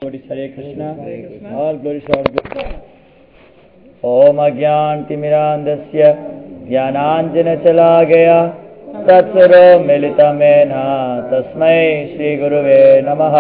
Glories Hare Krishna. All glories all glories. ॐ अज्ञानतिमिरान्धस्य ज्ञानाञ्जनशलाघया तत्सरो मिलितमेन तस्मै श्रीगुरुवे नमः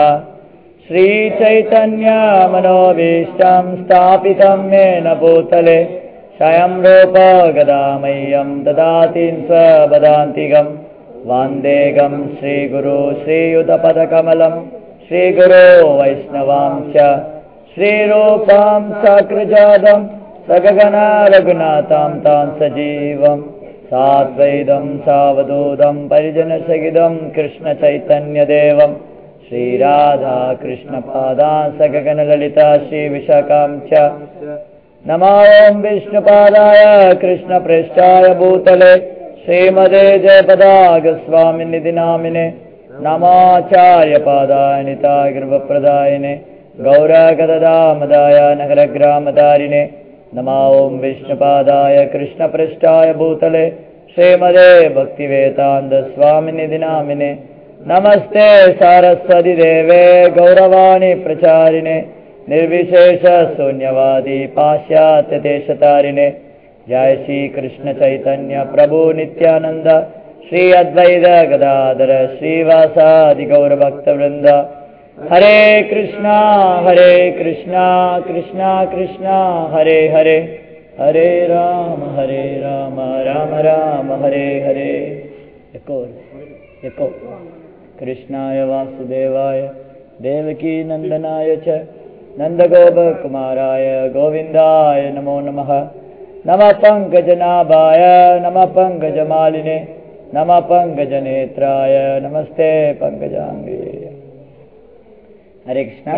श्रीचैतन्यमनोभीष्टं स्थापितं येन भूतले स्वयं रूप गदामह्यं ददाति स्वपदान्तिकं वान्देगं श्रीगुरु श्रीयुतपदकमलं श्रीगुरो वैष्णवां च श्रीरूपां सकृजादम् सगगना रघुनाथां तां सजीवं साद्वैदं सावधूतं परिजनसहितं कृष्णचैतन्यदेवं श्रीराधा कृष्णपादा सगगनललिता श्रीविशाखां च नमो ॐ विष्णुपादाय कृष्णपृष्ठाय भूतले श्रीमदे जयपदागस्वामिनिधि नामिने नमाचार्यपादाय निताय गृहप्रदायिने गौरगददामदाय नगरग्रामदारिणे नमो ॐ विष्णुपादाय कृष्णपृष्ठाय भूतले श्रीमदे भक्तिवेदान्तस्वामिनिधि नामिने नमस्ते सारस्वतिदेवे गौरवाणि प्रचारिणे निर्विशेषशून्यवादी पाश्चात्यदेशतारिणे जय श्रीकृष्णचैतन्य प्रभु नित्यानन्द श्री अद्वैत गदाधर श्रीवासादिगौरभक्तवृन्द हरे कृष्णा हरे कृष्णा कृष्णा कृष्णा हरे हरे हरे राम हरे राम राम राम हरे हरे एको एको कृष्णाय वासुदेवाय देवकी नन्दनाय च नन्दगोपकुमाराय गोविन्दाय नमो नमः नमः पङ्कजनाभाय नमः पङ्कजमालिने नमः पङ्कजनेत्राय नमस्ते पङ्कजाङ्गे ஹரே கிருஷ்ணா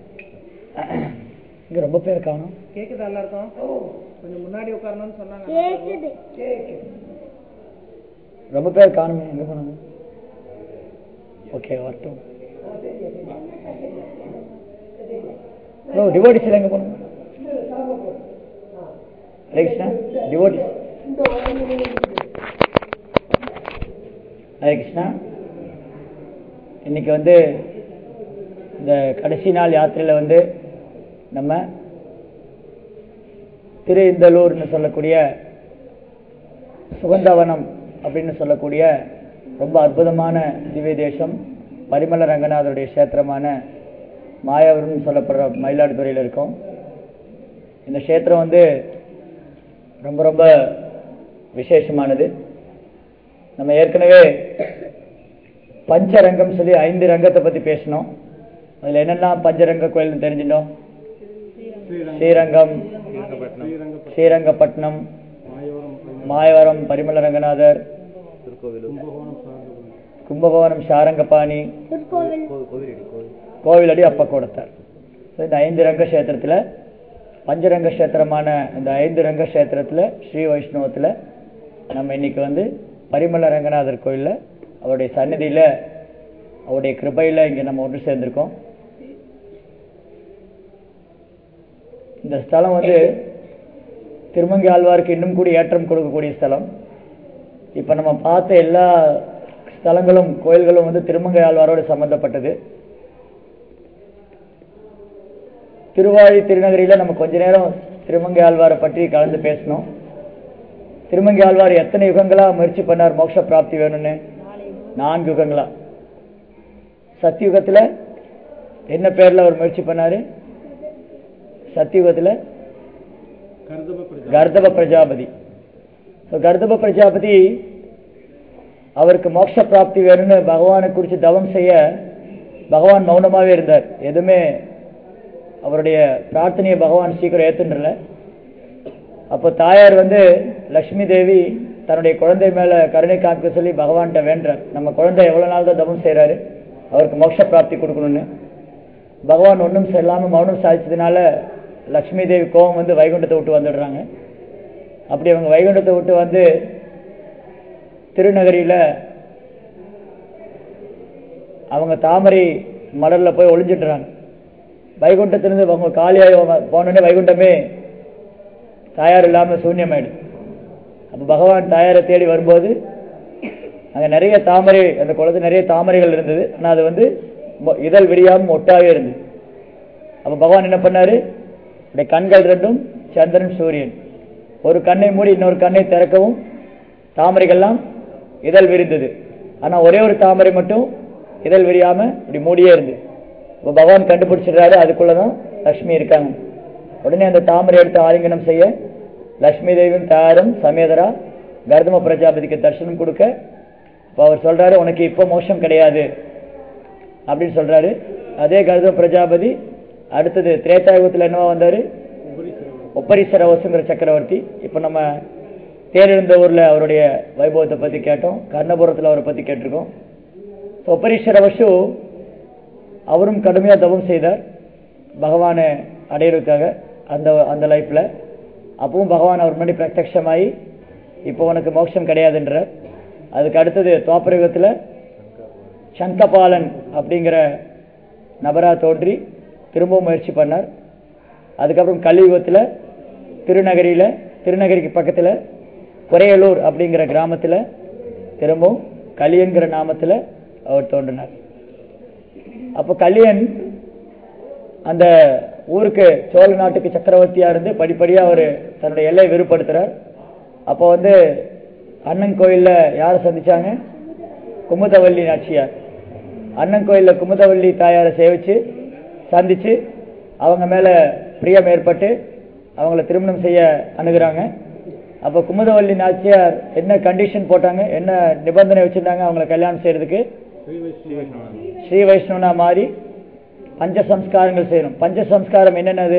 இங்க ரொம்ப பேர் காணும் கேக்குதா எல்லாருக்கும் கொஞ்சம் முன்னாடி உட்காரணும்னு சொன்னாங்க ரொம்ப பேர் காணுமே எங்க போனாங்க ஓகே வரட்டும் ஓ டிவோட்டிஸ் எங்க போனாங்க ஹரே கிருஷ்ணா டிவோட்டிஸ் ஹரே கிருஷ்ணா இன்னைக்கு வந்து இந்த கடைசி நாள் யாத்திரையில் வந்து நம்ம திரு இந்தலூர்னு சொல்லக்கூடிய சுகந்தவனம் அப்படின்னு சொல்லக்கூடிய ரொம்ப அற்புதமான திவ்ய தேசம் பரிமள ரங்கநாதருடைய கஷேத்திரமான மாயாவரம்னு சொல்லப்படுற மயிலாடுதுறையில் இருக்கும் இந்த கஷேத்திரம் வந்து ரொம்ப ரொம்ப விசேஷமானது நம்ம ஏற்கனவே பஞ்சரங்கம் சொல்லி ஐந்து ரங்கத்தை பற்றி பேசினோம் அதில் என்னெல்லாம் பஞ்சரங்க கோயில்னு தெரிஞ்சிட்டோம் ஸ்ரீரங்கம் ஸ்ரீரங்கப்பட்டினம் மாயவரம் பரிமள ரங்கநாதர் கும்பகோணம் சாரங்கபாணி கோவிலடி அப்பக்கூடத்தார் இந்த ஐந்து ரங்க கஷேத்திரத்தில் பஞ்சரங்க கஷேத்திரமான இந்த ஐந்து ரங்க கஷேத்திரத்தில் ஸ்ரீ வைஷ்ணவத்தில் நம்ம இன்னைக்கு வந்து பரிமள ரங்கநாதர் கோயிலில் அவருடைய சன்னதியில் அவருடைய கிருபையில் இங்கே நம்ம ஒன்று சேர்ந்திருக்கோம் இந்த ஸ்தலம் வந்து திருமங்கி ஆழ்வாருக்கு இன்னும் கூட ஏற்றம் கொடுக்கக்கூடிய ஸ்தலம் இப்போ நம்ம பார்த்த எல்லா ஸ்தலங்களும் கோயில்களும் வந்து திருமங்கை ஆழ்வாரோடு சம்பந்தப்பட்டது திருவாழி திருநகரியில் நம்ம கொஞ்ச நேரம் திருமங்கை ஆழ்வாரை பற்றி கலந்து பேசணும் திருமங்கை ஆழ்வார் எத்தனை யுகங்களா முயற்சி பண்ணார் மோட்ச பிராப்தி வேணும்னு நான்கு யுகங்களா சத்தியுகத்தில் என்ன பேர்ல அவர் முயற்சி பண்ணாரு சத்தியுகத்தில் கர்தப பிரஜாபதி கர்தப பிரஜாபதி அவருக்கு மோட்ச பிராப்தி வேணும்னு பகவானை குறித்து தவம் செய்ய பகவான் மௌனமாவே இருந்தார் எதுவுமே அவருடைய பிரார்த்தனையை பகவான் சீக்கிரம் ஏத்துன்றல அப்போ தாயார் வந்து லக்ஷ்மி தேவி தன்னுடைய குழந்தை மேல கருணை காக்க சொல்லி பகவான்கிட்ட வேண்டார் நம்ம குழந்தை எவ்வளவு நாள் தான் தவம் செய்யறாரு அவருக்கு மோட்ச பிராப்தி கொடுக்கணும்னு பகவான் ஒன்றும் செல்லாம மௌனம் சாதிச்சதுனால லக்ஷ்மி தேவி கோபம் வந்து வைகுண்டத்தை விட்டு வந்துடுறாங்க அப்படி அவங்க வைகுண்டத்தை விட்டு வந்து திருநகரியில அவங்க தாமரை மலர்ல போய் ஒளிஞ்சிடுறாங்க வைகுண்டத்திலிருந்து அவங்க காலியாகி போனோடனே வைகுண்டமே தாயார் இல்லாம சூன்யமாயிடுது அப்ப பகவான் தாயாரை தேடி வரும்போது அங்க நிறைய தாமரை அந்த குளத்துல நிறைய தாமரைகள் இருந்தது ஆனா அது வந்து மொ- இதழ் விரியாம மொட்டாவே இருந்தது அப்ப பகவான் என்ன பண்ணாரு இப்படி கண்கள் ரெண்டும் சந்திரன் சூரியன் ஒரு கண்ணை மூடி இன்னொரு கண்ணை திறக்கவும் தாமரைகள்லாம் இதழ் விரிந்தது ஆனா ஒரே ஒரு தாமரை மட்டும் இதழ் விரியாம இப்படி மூடியே இருந்து இப்ப பகவான் கண்டுபிடிச்சிடுறாரு அதுக்குள்ளதான் லக்ஷ்மி இருக்காங்க உடனே அந்த தாமரை எடுத்து ஆலிங்கனம் செய்ய லக்ஷ்மி தேவியும் தாயாரும் சமேதரா கர்தம பிரஜாபதிக்கு தரிசனம் கொடுக்க இப்ப அவர் சொல்றாரு உனக்கு இப்ப மோஷம் கிடையாது அப்படின்னு சொல்றாரு அதே கர்தம பிரஜாபதி அடுத்தது திரேதாயுகத்துல என்னவா வந்தாரு ஒப்பரிசரவசுங்கிற சக்கரவர்த்தி இப்ப நம்ம தேர்ந்த ஊர்ல அவருடைய வைபவத்தை பத்தி கேட்டோம் கர்ணபுரத்துல அவரை பத்தி கேட்டிருக்கோம் ஒப்பரீஸ்வரவசு அவரும் கடுமையா தவம் செய்தார் பகவானை அடையிறதுக்காக அந்த அந்த லைஃப்ல அப்பவும் பகவான் அவர் முன்னாடி பிரத்யட்சமாயி இப்போ உனக்கு மோட்சம் கிடையாதுன்ற அதுக்கு அடுத்தது துவாபரயுகத்துல சங்கபாலன் அப்படிங்கிற நபரா தோன்றி திரும்பவும் முயற்சி பண்ணார் அதுக்கப்புறம் கலியுகத்துல திருநகரியில திருநகரிக்கு பக்கத்துல குறையலூர் அப்படிங்கிற கிராமத்துல திரும்பவும் கலியன்கிற நாமத்துல அவர் தோன்றினார் அப்ப கலியன் அந்த ஊருக்கு சோழ நாட்டுக்கு சக்கரவர்த்தியா இருந்து படிப்படியா அவர் தன்னுடைய எல்லை விருப்படுத்துறார் அப்போ வந்து அண்ணன் கோயில்ல யாரை சந்திச்சாங்க குமுதவல்லி நாச்சியார் அண்ணன் கோயில்ல குமுதவல்லி தாயாரை சேவிச்சு சந்திச்சு அவங்க மேல பிரியம் ஏற்பட்டு அவங்கள திருமணம் செய்ய அணுகுறாங்க அப்ப குமுதவல்லி நாச்சியார் என்ன கண்டிஷன் போட்டாங்க என்ன நிபந்தனை வச்சிருந்தாங்க அவங்கள கல்யாணம் செய்யறதுக்கு ஸ்ரீ வைஷ்ணவனா மாறி பஞ்ச சம்ஸ்காரங்கள் செய்யணும் பஞ்ச சம்ஸ்காரம் என்னென்னது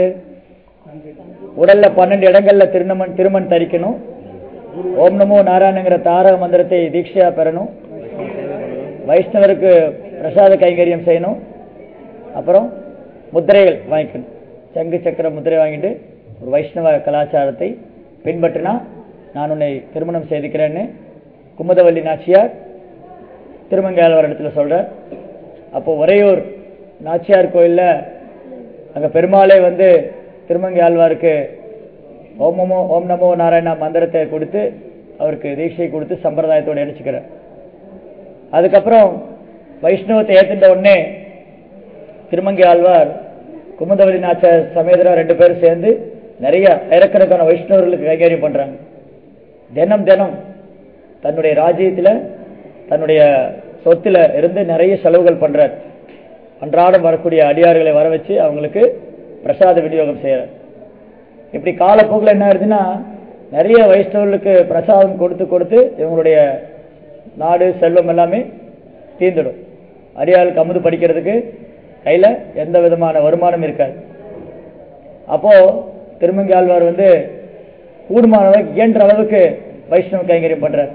உடல்ல பன்னெண்டு இடங்கள்ல திருமணம் திருமண் தரிக்கணும் ஓம் நமோ நாராயணங்கிற தாரக மந்திரத்தை தீட்சையா பெறணும் வைஷ்ணவருக்கு பிரசாத கைங்கரியம் செய்யணும் அப்புறம் முத்திரைகள் வாங்கிக்கணும் சங்கு சக்கர முத்திரை வாங்கிட்டு ஒரு வைஷ்ணவ கலாச்சாரத்தை பின்பற்றினா நான் உன்னை திருமணம் செய்திக்கிறேன்னு குமுதவல்லி நாச்சியார் திருமங்கையாளர் இடத்துல சொல்றார் அப்போ உறையூர் நாச்சியார் கோயில்ல அங்க பெருமாளே வந்து திருமங்கை ஆழ்வாருக்கு ஓம் நமோ ஓம் நமோ நாராயணா மந்திரத்தை கொடுத்து அவருக்கு தீட்சை கொடுத்து சம்பிரதாயத்தோட இணைச்சுக்கிறார் அதுக்கப்புறம் வைஷ்ணவத்தை ஏத்துட்ட உடனே திருமங்கை ஆழ்வார் குமுதவதி நாச்சார் சமேதரா ரெண்டு பேரும் சேர்ந்து நிறைய ஆயிரக்கணக்கான வைஷ்ணவர்களுக்கு கைகாரியம் பண்றாங்க தினம் தினம் தன்னுடைய ராஜ்யத்துல தன்னுடைய சொத்துல இருந்து நிறைய செலவுகள் பண்றார் அன்றாடம் வரக்கூடிய அடியார்களை வர வச்சு அவங்களுக்கு பிரசாத விநியோகம் செய்யறார் இப்படி காலப்போக்கில் என்ன ஆகுதுன்னா நிறைய வைஷ்ணவர்களுக்கு பிரசாதம் கொடுத்து கொடுத்து இவங்களுடைய நாடு செல்வம் எல்லாமே தீர்ந்துடும் அடியாளுக்கு அமுது படிக்கிறதுக்கு கையில எந்த விதமான வருமானம் இருக்காது அப்போ திருமங்கி ஆழ்வார் வந்து கூடுமான அளவுக்கு இயன்ற அளவுக்கு வைஷ்ணவ கைங்கரியம் பண்றார்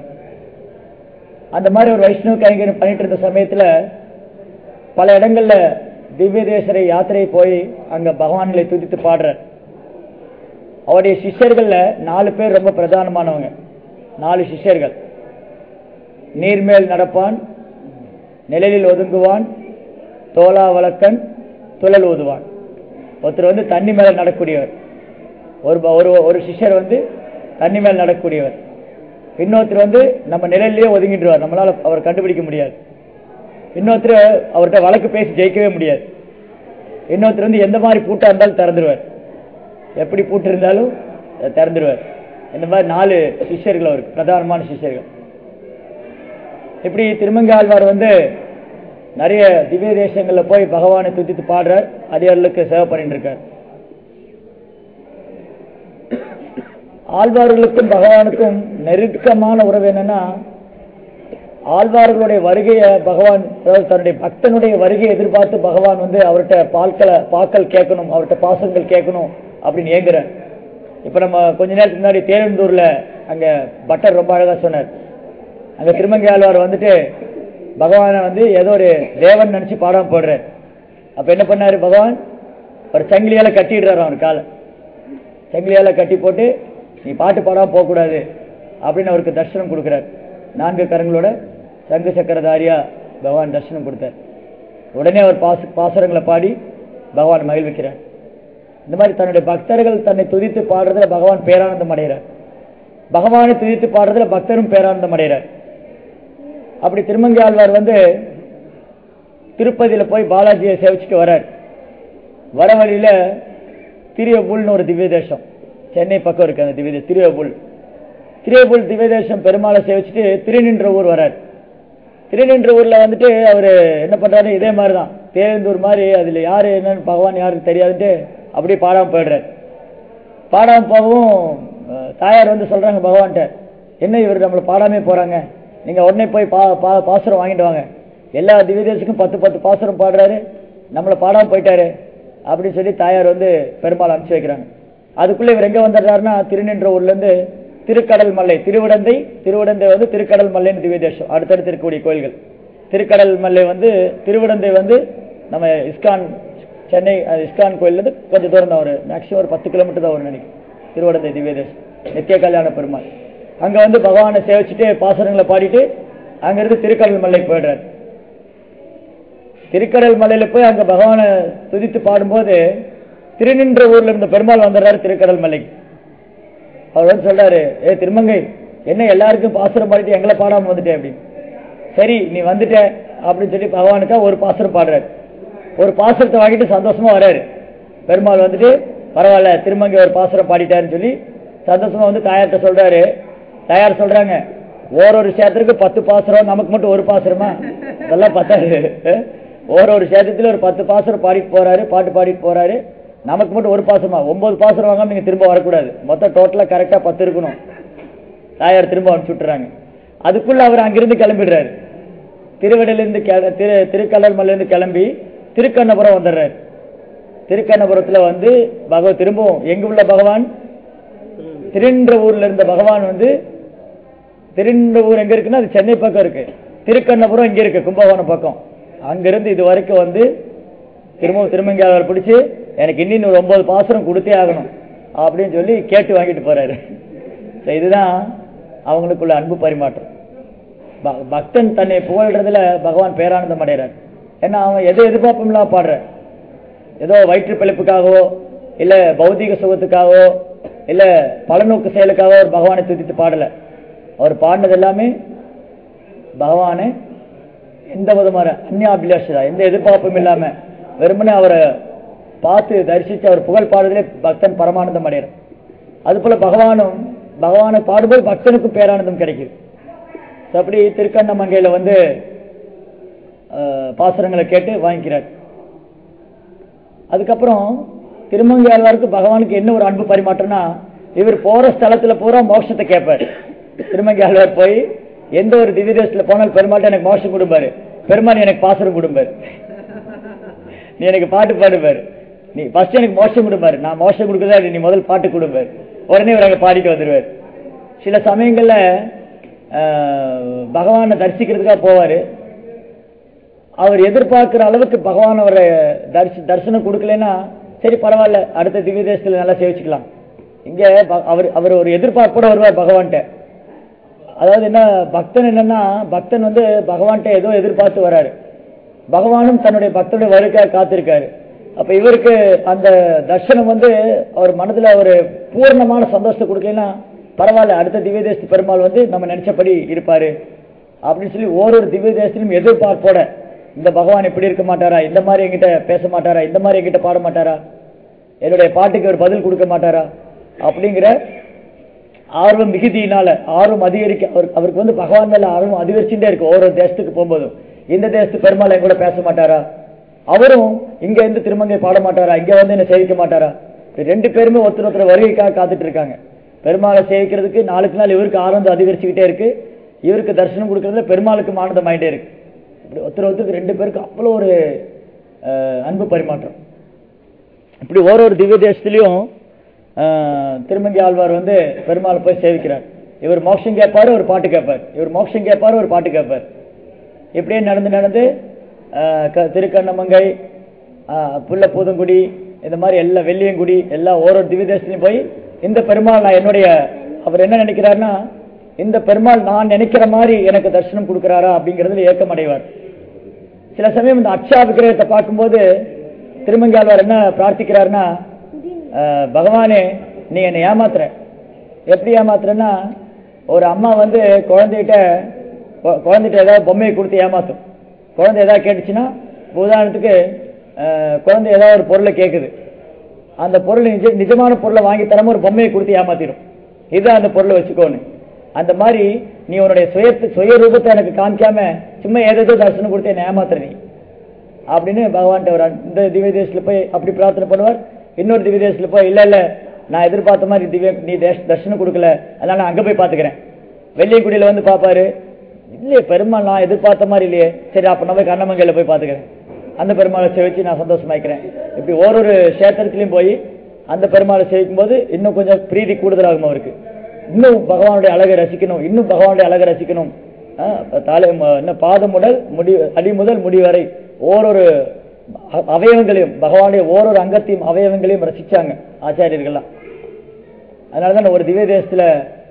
அந்த மாதிரி ஒரு வைஷ்ணவ கைங்கரியம் பண்ணிட்டு இருந்த சமயத்துல பல இடங்கள்ல திவ்ய தேசரை யாத்திரை போய் அங்க பகவான்களை துதித்து பாடுறார் அவருடைய சிஷ்யர்கள்ல நாலு பேர் ரொம்ப பிரதானமானவங்க நாலு சிஷ்யர்கள் நீர்மேல் நடப்பான் நிழலில் ஒதுங்குவான் தோலா வழக்கன் துழல் ஊதுவான் ஒருத்தர் வந்து தண்ணி மேல நடக்கூடியவர் ஒரு ப- ஒரு ஒரு சிஷ்யர் வந்து தண்ணி மேல் நடக்கூடியவர் இன்னொருத்தர் வந்து நம்ம நிழல்லையே ஒதுங்கிட்டுருவார் நம்மளால அவர் கண்டுபிடிக்க முடியாது இன்னொருத்தர் அவர்கிட்ட வழக்கு பேசி ஜெயிக்கவே முடியாது இன்னொருத்தர் வந்து எந்த மாதிரி பூட்டா இருந்தாலும் திறந்துருவார் எப்படி பூட்டு இருந்தாலும் அதை திறந்துருவார் இந்த மாதிரி நாலு சிஷ்யர்கள் அவருக்கு பிரதானமான சிஷ்யர்கள் இப்படி திருமங்காழ்வார் வந்து நிறைய திவ்ய தேசங்கள்ல போய் பகவானை துதித்து பாடுறார் அடியார்களுக்கு சேவை பண்ணிட்டு இருக்கார் ஆழ்வார்களுக்கும் பகவானுக்கும் நெருக்கமான உறவு என்னன்னா ஆழ்வார்களுடைய வருகையை பகவான் அதாவது தன்னுடைய பக்தனுடைய வருகையை எதிர்பார்த்து பகவான் வந்து அவர்கிட்ட பால்களை பாக்கள் கேட்கணும் அவர்கிட்ட பாசங்கள் கேட்கணும் அப்படின்னு ஏங்குறார் இப்ப நம்ம கொஞ்ச நேரத்துக்கு முன்னாடி தேரந்தூர்ல அங்க பட்டர் ரொம்ப அழகா சொன்னார் அங்க திருமங்கை ஆழ்வார் வந்துட்டு பகவானை வந்து ஏதோ ஒரு தேவன் நினைச்சு பாடாம போடுறார் அப்ப என்ன பண்ணாரு பகவான் ஒரு சங்கிலியால கட்டிடுறாரு அவர் காலை சங்கிலியால கட்டி போட்டு நீ பாட்டு பாடாம போக கூடாது அப்படின்னு அவருக்கு தரிசனம் கொடுக்கிறார் நான்கு கரங்களோட சங்கு சக்கரதாரியா பகவான் தரிசனம் கொடுத்தார் உடனே அவர் பாச பாசுரங்களை பாடி பகவான் மகிழ்விக்கிறார் இந்த மாதிரி தன்னுடைய பக்தர்கள் தன்னை துதித்து பாடுறதுல பகவான் பேரானந்தம் அடைகிறார் பகவானை துதித்து பாடுறதுல பக்தரும் பேரானந்தம் அடைகிறார் அப்படி திருமங்கை ஆழ்வார் வந்து திருப்பதியில போய் பாலாஜியை சேவிச்சுட்டு வர்றார் வர வழியில திரியபுல்னு ஒரு திவ்ய தேசம் சென்னை பக்கம் இருக்கு அந்த திவ்ய திரியபுல் திரியபுல் திவ்ய தேசம் பெருமாளை சேவிச்சுட்டு திருநின்ற ஊர் வரார் திருநின்ற ஊர்ல வந்துட்டு அவரு என்ன பண்றாரு இதே மாதிரி தான் தேர்ந்தூர் மாதிரி அதுல யாரு என்னன்னு பகவான் யாருக்கு தெரியாதுன்ட்டு அப்படியே பாடாம போயிடுறாரு பாடாம போகவும் அஹ், தாயார் வந்து சொல்றாங்க பகவான்கிட்ட என்ன இவர் நம்மளை பாடாமே போறாங்க நீங்க உடனே போய் பா பா- பாசுரம் வாங்கிட்டு வாங்க எல்லா திவ்யதேசுக்கும் பத்து பத்து பாசுரம் பாடுறாரு நம்மளை பாடாம போயிட்டாரு அப்படின்னு சொல்லி தாயார் வந்து பெருமாள் அனுப்பிச்சு வைக்கிறாங்க அதுக்குள்ள இவர் எங்க வந்துடுறாருன்னா திருநின்ற ஊர்ல இருந்து திருக்கடல் மல்லை திருவிடந்தை திருவிடந்தை வந்து திருக்கடல் மல்லைன்னு திவ்யதேசம் அடுத்தடுத்து இருக்கக்கூடிய கோயில்கள் திருக்கடல் மல்லை வந்து திருவிடந்தை வந்து நம்ம இஸ்கான் சென்னை அஹ், இஸ்கான் கோயில்லேருந்து கொஞ்சம் தூரம் தான் ஒரு மேக்ஸிமம் ஒரு பத்து கிலோமீட்டர் தான் ஒரு நினைக்கும் திருவடந்தை திவ்யதேசம் நித்திய கல்யாண பெருமாள் அங்க வந்து பகவானை சேவிச்சுட்டு பாசுரங்களை பாடிட்டு அங்கிருந்து திருக்கடல் மலை போயிடுறாரு திருக்கடல் மலையில போய் அங்க பகவானை துதித்து பாடும்போது திருநின்ற ஊர்ல இருந்த பெருமாள் வந்துடுறாரு திருக்கடல் மலைக்கு அவர் வந்து சொல்றாரு ஏ திருமங்கை என்ன எல்லாருக்கும் பாசுரம் பாடிட்டு எங்களை பாடாம வந்துட்டே அப்படின்னு சரி நீ வந்துட்ட அப்படின்னு சொல்லி பகவானுக்கா ஒரு பாசுரம் பாடுறாரு ஒரு பாசுரத்தை வாங்கிட்டு சந்தோஷமா வராரு பெருமாள் வந்துட்டு பரவாயில்ல திருமங்கை ஒரு பாசுரம் பாடிட்டாருன்னு சொல்லி சந்தோஷமா வந்து தாயார்கிட்ட சொல்றாரு தாயார் சொல்றாங்க ஓரொரு சேத்திரக்கு பத்து பாசுரம் நமக்கு மட்டும் ஒரு பாசுரமா அதெல்லாம் பத்தாது ஓரொரு சேத்திரத்துல ஒரு பத்து பாசுரம் பாடிட்டு போறாரு பாட்டு பாடிட்டு போறாரு நமக்கு மட்டும் ஒரு பாசுரமா ஒன்பது பாசுரம் வாங்காம நீங்க திரும்ப வரக்கூடாது மொத்தம் டோட்டலா கரெக்டா பத்து இருக்கணும் தாயார் திரும்ப அனுப்பிச்சு விட்டுறாங்க அதுக்குள்ள அவர் அங்கிருந்து கிளம்பிடுறாரு திருவடையிலிருந்து கெ- திரு திருக்கல்லர் மலையிலிருந்து கிளம்பி திருக்கண்ணபுரம் வந்துடுறாரு திருக்கண்ணபுரத்துல வந்து பகவ திரும்பவும் எங்க உள்ள பகவான் திருன்ற ஊர்ல இருந்த பகவான் வந்து திருன்ற ஊர் எங்க இருக்குன்னா அது சென்னை பக்கம் இருக்கு திருக்கண்ணபுரம் இங்க இருக்கு கும்பகோணம் பக்கம் அங்கிருந்து இது வரைக்கும் வந்து திரும்பவும் திருமங்கையாளர் பிடிச்சு எனக்கு இன்னும் ஒரு ஒன்பது பாசுரம் கொடுத்தே ஆகணும் அப்படின்னு சொல்லி கேட்டு வாங்கிட்டு போறாரு So இதுதான் அவங்களுக்குள்ள அன்பு பரிமாற்றம் ப- பக்தன் தன்னை புகழ்றதுல பகவான் பேரானந்தம் அடைகிறார் ஏன்னா அவன் எதை எதிர்பார்ப்பும் இல்லாம பாடுறான் ஏதோ வயிற்று பிழைப்புக்காகவோ இல்ல பௌதிக சுகத்துக்காகவோ இல்ல பலநோக்கு செயலுக்காகவோ ஒரு பகவானை துதித்து பாடல அவர் பாடினது எல்லாமே பகவானை எந்த விதமான அந்நியாபிலாஷா எந்த எதிர்பார்ப்பும் இல்லாம வெறுமனே அவரை பார்த்து தரிசித்து அவர் புகழ் பாடுறதுலே பக்தன் பரமானந்தம் அடைகிறார் அதுபோல பகவானும் பகவானை பாடும்போது பக்தனுக்கும் பேரானந்தம் கிடைக்குது So அப்படி திருக்கண்ணமங்கையில வந்து அஹ், பாசுரங்களை கேட்டு வாங்கிக்கிறார் அதுக்கப்புறம் திருமங்கை ஆழ்வாருக்கு பகவானுக்கு என்ன ஒரு அன்பு பரிமாற்றம்னா இவர் போற ஸ்தலத்துல பூரா மோட்சத்தை கேட்பார் திருமங்கை ஆழ்வார் போய் எந்த ஒரு திவ்ய தேசத்துல போனாலும் பெருமாள்கிட்ட எனக்கு மோட்சம் கொடுப்பாரு பெருமாள் எனக்கு பாசுரம் கொடுப்பாரு நீ எனக்கு பாட்டு பாடுப்பாரு நீ ஃபர்ஸ்ட் எனக்கு மோட்சம் கொடுப்பாரு நான் மோட்சம் கொடுக்கறதா இல்ல, நீ முதல் பாட்டு கொடுப்பாரு உடனே இவர் அங்க பாடிட்டு வந்துருவார் சில சமயங்கள்ல ஆஹ், பகவானை தரிசிக்கிறதுக்காக போவாரு அவர் எதிர்பார்க்கிற அளவுக்கு பகவான் அவரை தரிசி தரிசனம் கொடுக்கலன்னா சரி பரவாயில்ல அடுத்த திவ்ய தேசத்துல நல்லா சேவிச்சுக்கலாம் இங்க ப- அவர் அவர் ஒரு எதிர்பார்ப்போட வருவார் பகவான்கிட்ட அதாவது என்ன பக்தன் என்னன்னா பக்தன் வந்து பகவான்கிட்ட ஏதோ எதிர்பார்த்து வராரு பகவானும் தன்னுடைய பக்தனுடைய வருக்காக காத்திருக்காரு அப்ப இவருக்கு அந்த தர்சனம் வந்து அவர் மனதுல ஒரு பூர்ணமான சந்தோஷத்தை கொடுக்கலன்னா பரவாயில்ல அடுத்த திவ்ய தேசத்து பெருமாள் வந்து நம்ம நினைச்சபடி இருப்பாரு அப்படின்னு சொல்லி ஓரொரு திவ்ய தேசத்திலும் எதிர்பார்ப்போட இந்த பகவான் இப்படி இருக்க மாட்டாரா இந்த மாதிரி என்கிட்ட பேச மாட்டாரா இந்த மாதிரி என்கிட்ட பாட மாட்டாரா என்னுடைய பாட்டுக்கு ஒரு பதில் கொடுக்க மாட்டாரா அப்படிங்கிற ஆர்வம் மிகுதியினால ஆர்வம் அதிகரிக்க அவர் அவருக்கு வந்து பகவான் மேல ஆர்வம் அதிகரிச்சுட்டே இருக்கு ஒவ்வொரு தேசத்துக்கு போகும்போதும் இந்த தேசத்து பெருமாள் என் கூட பேச மாட்டாரா அவரும் இங்க இருந்து திருமங்கை பாட மாட்டாரா இங்க வந்து என்ன சேவிக்க மாட்டாரா இப்படி ரெண்டு பேருமே ஒருத்தர் ஒருத்தர் வருகைக்காக காத்துட்டு இருக்காங்க பெருமாளை சேவிக்கிறதுக்கு நாளுக்கு நாள் இவருக்கு ஆனந்தம் அதிகரிச்சுக்கிட்டே இருக்கு இவருக்கு தரிசனம் கொடுக்கறதுல பெருமாளுக்கு ஆனந்தம் ஆயிட்டே இருக்கு இப்படி ஒருத்தர் ஒருத்தருக்கு ரெண்டு பேருக்கு அவ்வளோ ஒரு அஹ், அன்பு பரிமாற்றம் இப்படி ஒரு ஒரு திவ்ய தேசத்துலயும் ஆஹ், திருமங்கி ஆழ்வார் வந்து பெருமாளை போய் சேவிக்கிறார் இவர் மோட்சம் கேட்பாரு ஒரு பாட்டு கேட்பார் இவர் மோட்சம் கேட்பாரு ஒரு பாட்டு கேட்பார் இப்படியே நடந்து நடந்து ஆஹ், க- திருக்கண்ணமங்கை ஆஹ், புள்ள பூதங்குடி இந்த மாதிரி எல்லா வெள்ளியங்குடி எல்லா ஒரு ஒரு திவ்ய தேசத்துலையும் போய் இந்த பெருமாள் நான் என்னுடைய அவர் என்ன நினைக்கிறாருன்னா இந்த பெருமாள் நான் நினைக்கிற மாதிரி எனக்கு தரிசனம் கொடுக்கிறாரா அப்படிங்கிறதுல ஏக்கம் அடைவார் சில சமயம் இந்த அக்ஷா விக்கிரகத்தை பார்க்கும்போது திருமங்காழ்வார் என்ன பிரார்த்திக்கிறாருன்னா அஹ், பகவானே நீ என்னை ஏமாத்துற எப்படி ஏமாத்துறன்னா ஒரு அம்மா வந்து குழந்தைகிட்ட கொ- குழந்தைகிட்ட ஏதாவது பொம்மையை கொடுத்து ஏமாத்தும் குழந்தை ஏதாவது கேட்டுச்சுன்னா இப்ப உதாரணத்துக்கு அஹ், குழந்தை ஏதாவது ஒரு பொருளை கேட்குது அந்த பொருள் நிஜ நிஜமான பொருளை வாங்கி தராம ஒரு பொம்மையை கொடுத்து ஏமாத்திடும் இதுதான் அந்த பொருளை வச்சுக்கோன்னு அந்த மாதிரி நீ உன்னுடைய சுயத்து சுய ரூபத்தை எனக்கு காமிக்காம சும்மா ஏதேதோ தரிசனம் கொடுத்து என்ன ஏமாத்துற நீ அப்படின்னு பகவான்கிட்ட ஒரு அன்- இந்த திவ்ய தேசத்துல போய் அப்படி பிரார்த்தனை பண்ணுவார் இன்னொரு திவ்ய தேசத்துல போய் இல்ல இல்ல நான் எதிர்பார்த்த மாதிரி திவ்ய நீ தேஷ் தர்ஷனம் கொடுக்கல அதனால நான் அங்க போய் பாத்துக்கிறேன் வெள்ளியங்குடியில வந்து பாப்பாரு இல்லையே பெருமாள் நான் எதிர்பார்த்த மாதிரி இல்லையே சரி அப்ப நான் போய் கண்ணமங்கையில போய் பாத்துக்கிறேன் அந்த பெருமாளை சேவிச்சு நான் சந்தோஷமாக்கிறேன் இப்படி ஓரொரு கஷேத்திரத்திலையும் போய் அந்த பெருமாளை சேவிக்கும் போது இன்னும் கொஞ்சம் பிரீதி கூடுதலாகும் அவருக்கு இன்னும் பகவானுடைய அழகை ரசிக்கணும் இன்னும் பகவானுடைய அழகை ரசிக்கணும் ஆஹ் தலை ம- என்ன பாதம் முதல் முடி அடி முதல் முடி வரை ஓரொரு அ- அவயவங்களையும் பகவானுடைய ஓரொரு அங்கத்தையும் அவயவங்களையும் ரசிச்சாங்க ஆச்சாரியர்கள்லாம் அதனாலதான் ஒரு திவ்ய தேசத்துல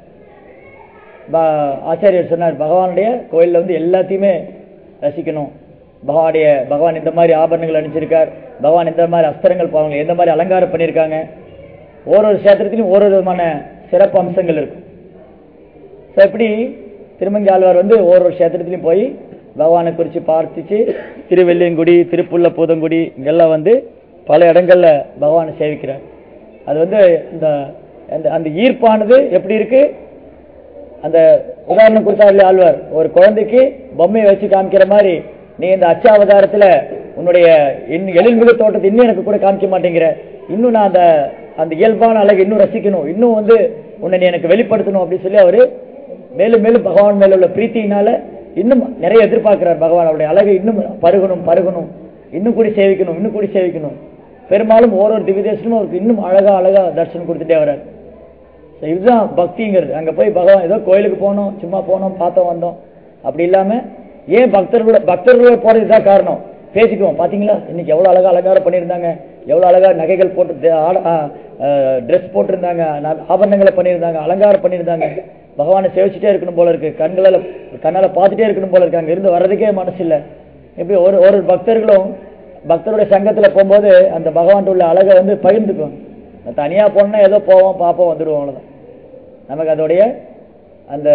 ப- ஆச்சாரியர் சொன்னார் பகவானுடைய கோயில்ல வந்து எல்லாத்தையுமே ரசிக்கணும் பகவானுடைய பகவான் இந்த மாதிரி ஆபரணங்கள் அணிஞ்சிருக்கார் பகவான் இந்த மாதிரி அஸ்திரங்கள் பாவங்கள் எந்த மாதிரி அலங்காரம் பண்ணியிருக்காங்க ஓரொரு கஷேத்திரத்திலும் ஓரொரு விதமான சிறப்பு அம்சங்கள் இருக்கும் ஸோ இப்படி திருமங்கி ஆழ்வார் வந்து ஒவ்வொரு கஷேத்திரத்திலையும் போய் பகவானை குறித்து பார்த்துச்சு திருவெள்ளியங்குடி திருப்புள்ள பூதங்குடி இங்கெல்லாம் வந்து பல இடங்கள்ல பகவானை சேவிக்கிறார் அது வந்து இந்த அந்த- அந்த ஈர்ப்பானது எப்படி இருக்கு அந்த உதாரணம் கொடுத்தாரு இல்லையா ஆழ்வார் ஒரு குழந்தைக்கு பொம்மையை வச்சு காமிக்கிற மாதிரி நீ இந்த அச்சாவதாரத்துல உன்னுடைய இன்னும் எழில்மிகு தோட்டத்தை இன்னும் எனக்கு கூட காமிக்க மாட்டேங்கிற இன்னும் நான் அந்த அந்த இயல்பான அழகை இன்னும் ரசிக்கணும் இன்னும் வந்து உன்னை நீ எனக்கு வெளிப்படுத்தணும் அப்படின்னு சொல்லி அவரு மேலும் மேலும் பகவான் மேல உள்ள பிரீத்தியினால இன்னும் நிறைய எதிர்பார்க்கிறார் பகவான் அவருடைய அழகை இன்னும் பருகணும் பருகணும் இன்னும் கூடி சேவிக்கணும் இன்னும் கூடி சேவிக்கணும் பெரும்பாலும் ஓரொரு திவ்யதேசனும் அவருக்கு இன்னும் அழகா அழகா தரிசனம் கொடுத்துட்டே வர்றார் So, இதுதான் பக்திங்கிறது அங்க போய் பகவான் ஏதோ கோயிலுக்கு போனோம் சும்மா போனோம் பார்த்தோம் வந்தோம் அப்படி இல்லாம ஏன் பக்தர்களோட பக்தர்களோட போறது இதுதான் காரணம் பேசிக்குவோம் பாத்தீங்களா இன்னைக்கு எவ்வளவு அழகா அலங்காரம் பண்ணியிருந்தாங்க எவ்வளவு அழகா நகைகள் போட்டு ட்ரெஸ் போட்டிருந்தாங்க ந- ஆபரணங்களை பண்ணியிருந்தாங்க அலங்காரம் பண்ணியிருந்தாங்க பகவானை சேவிச்சுட்டே இருக்கணும் போல இருக்கு கண்களால கண்ணால பார்த்துட்டே இருக்கணும் போல இருக்கு அங்க இருந்து வர்றதுக்கே மனசு இல்ல எப்படி ஒரு ஒரு பக்தர்களும் பக்தருடைய சங்கத்துல போகும்போது அந்த பகவான் உள்ள அழகை வந்து பகிர்ந்துக்குவாங்க தனியா போனா ஏதோ போவோம் பார்ப்போம் வந்துடுவோம் அவ்வளவுதான் நமக்கு அதோடைய அந்த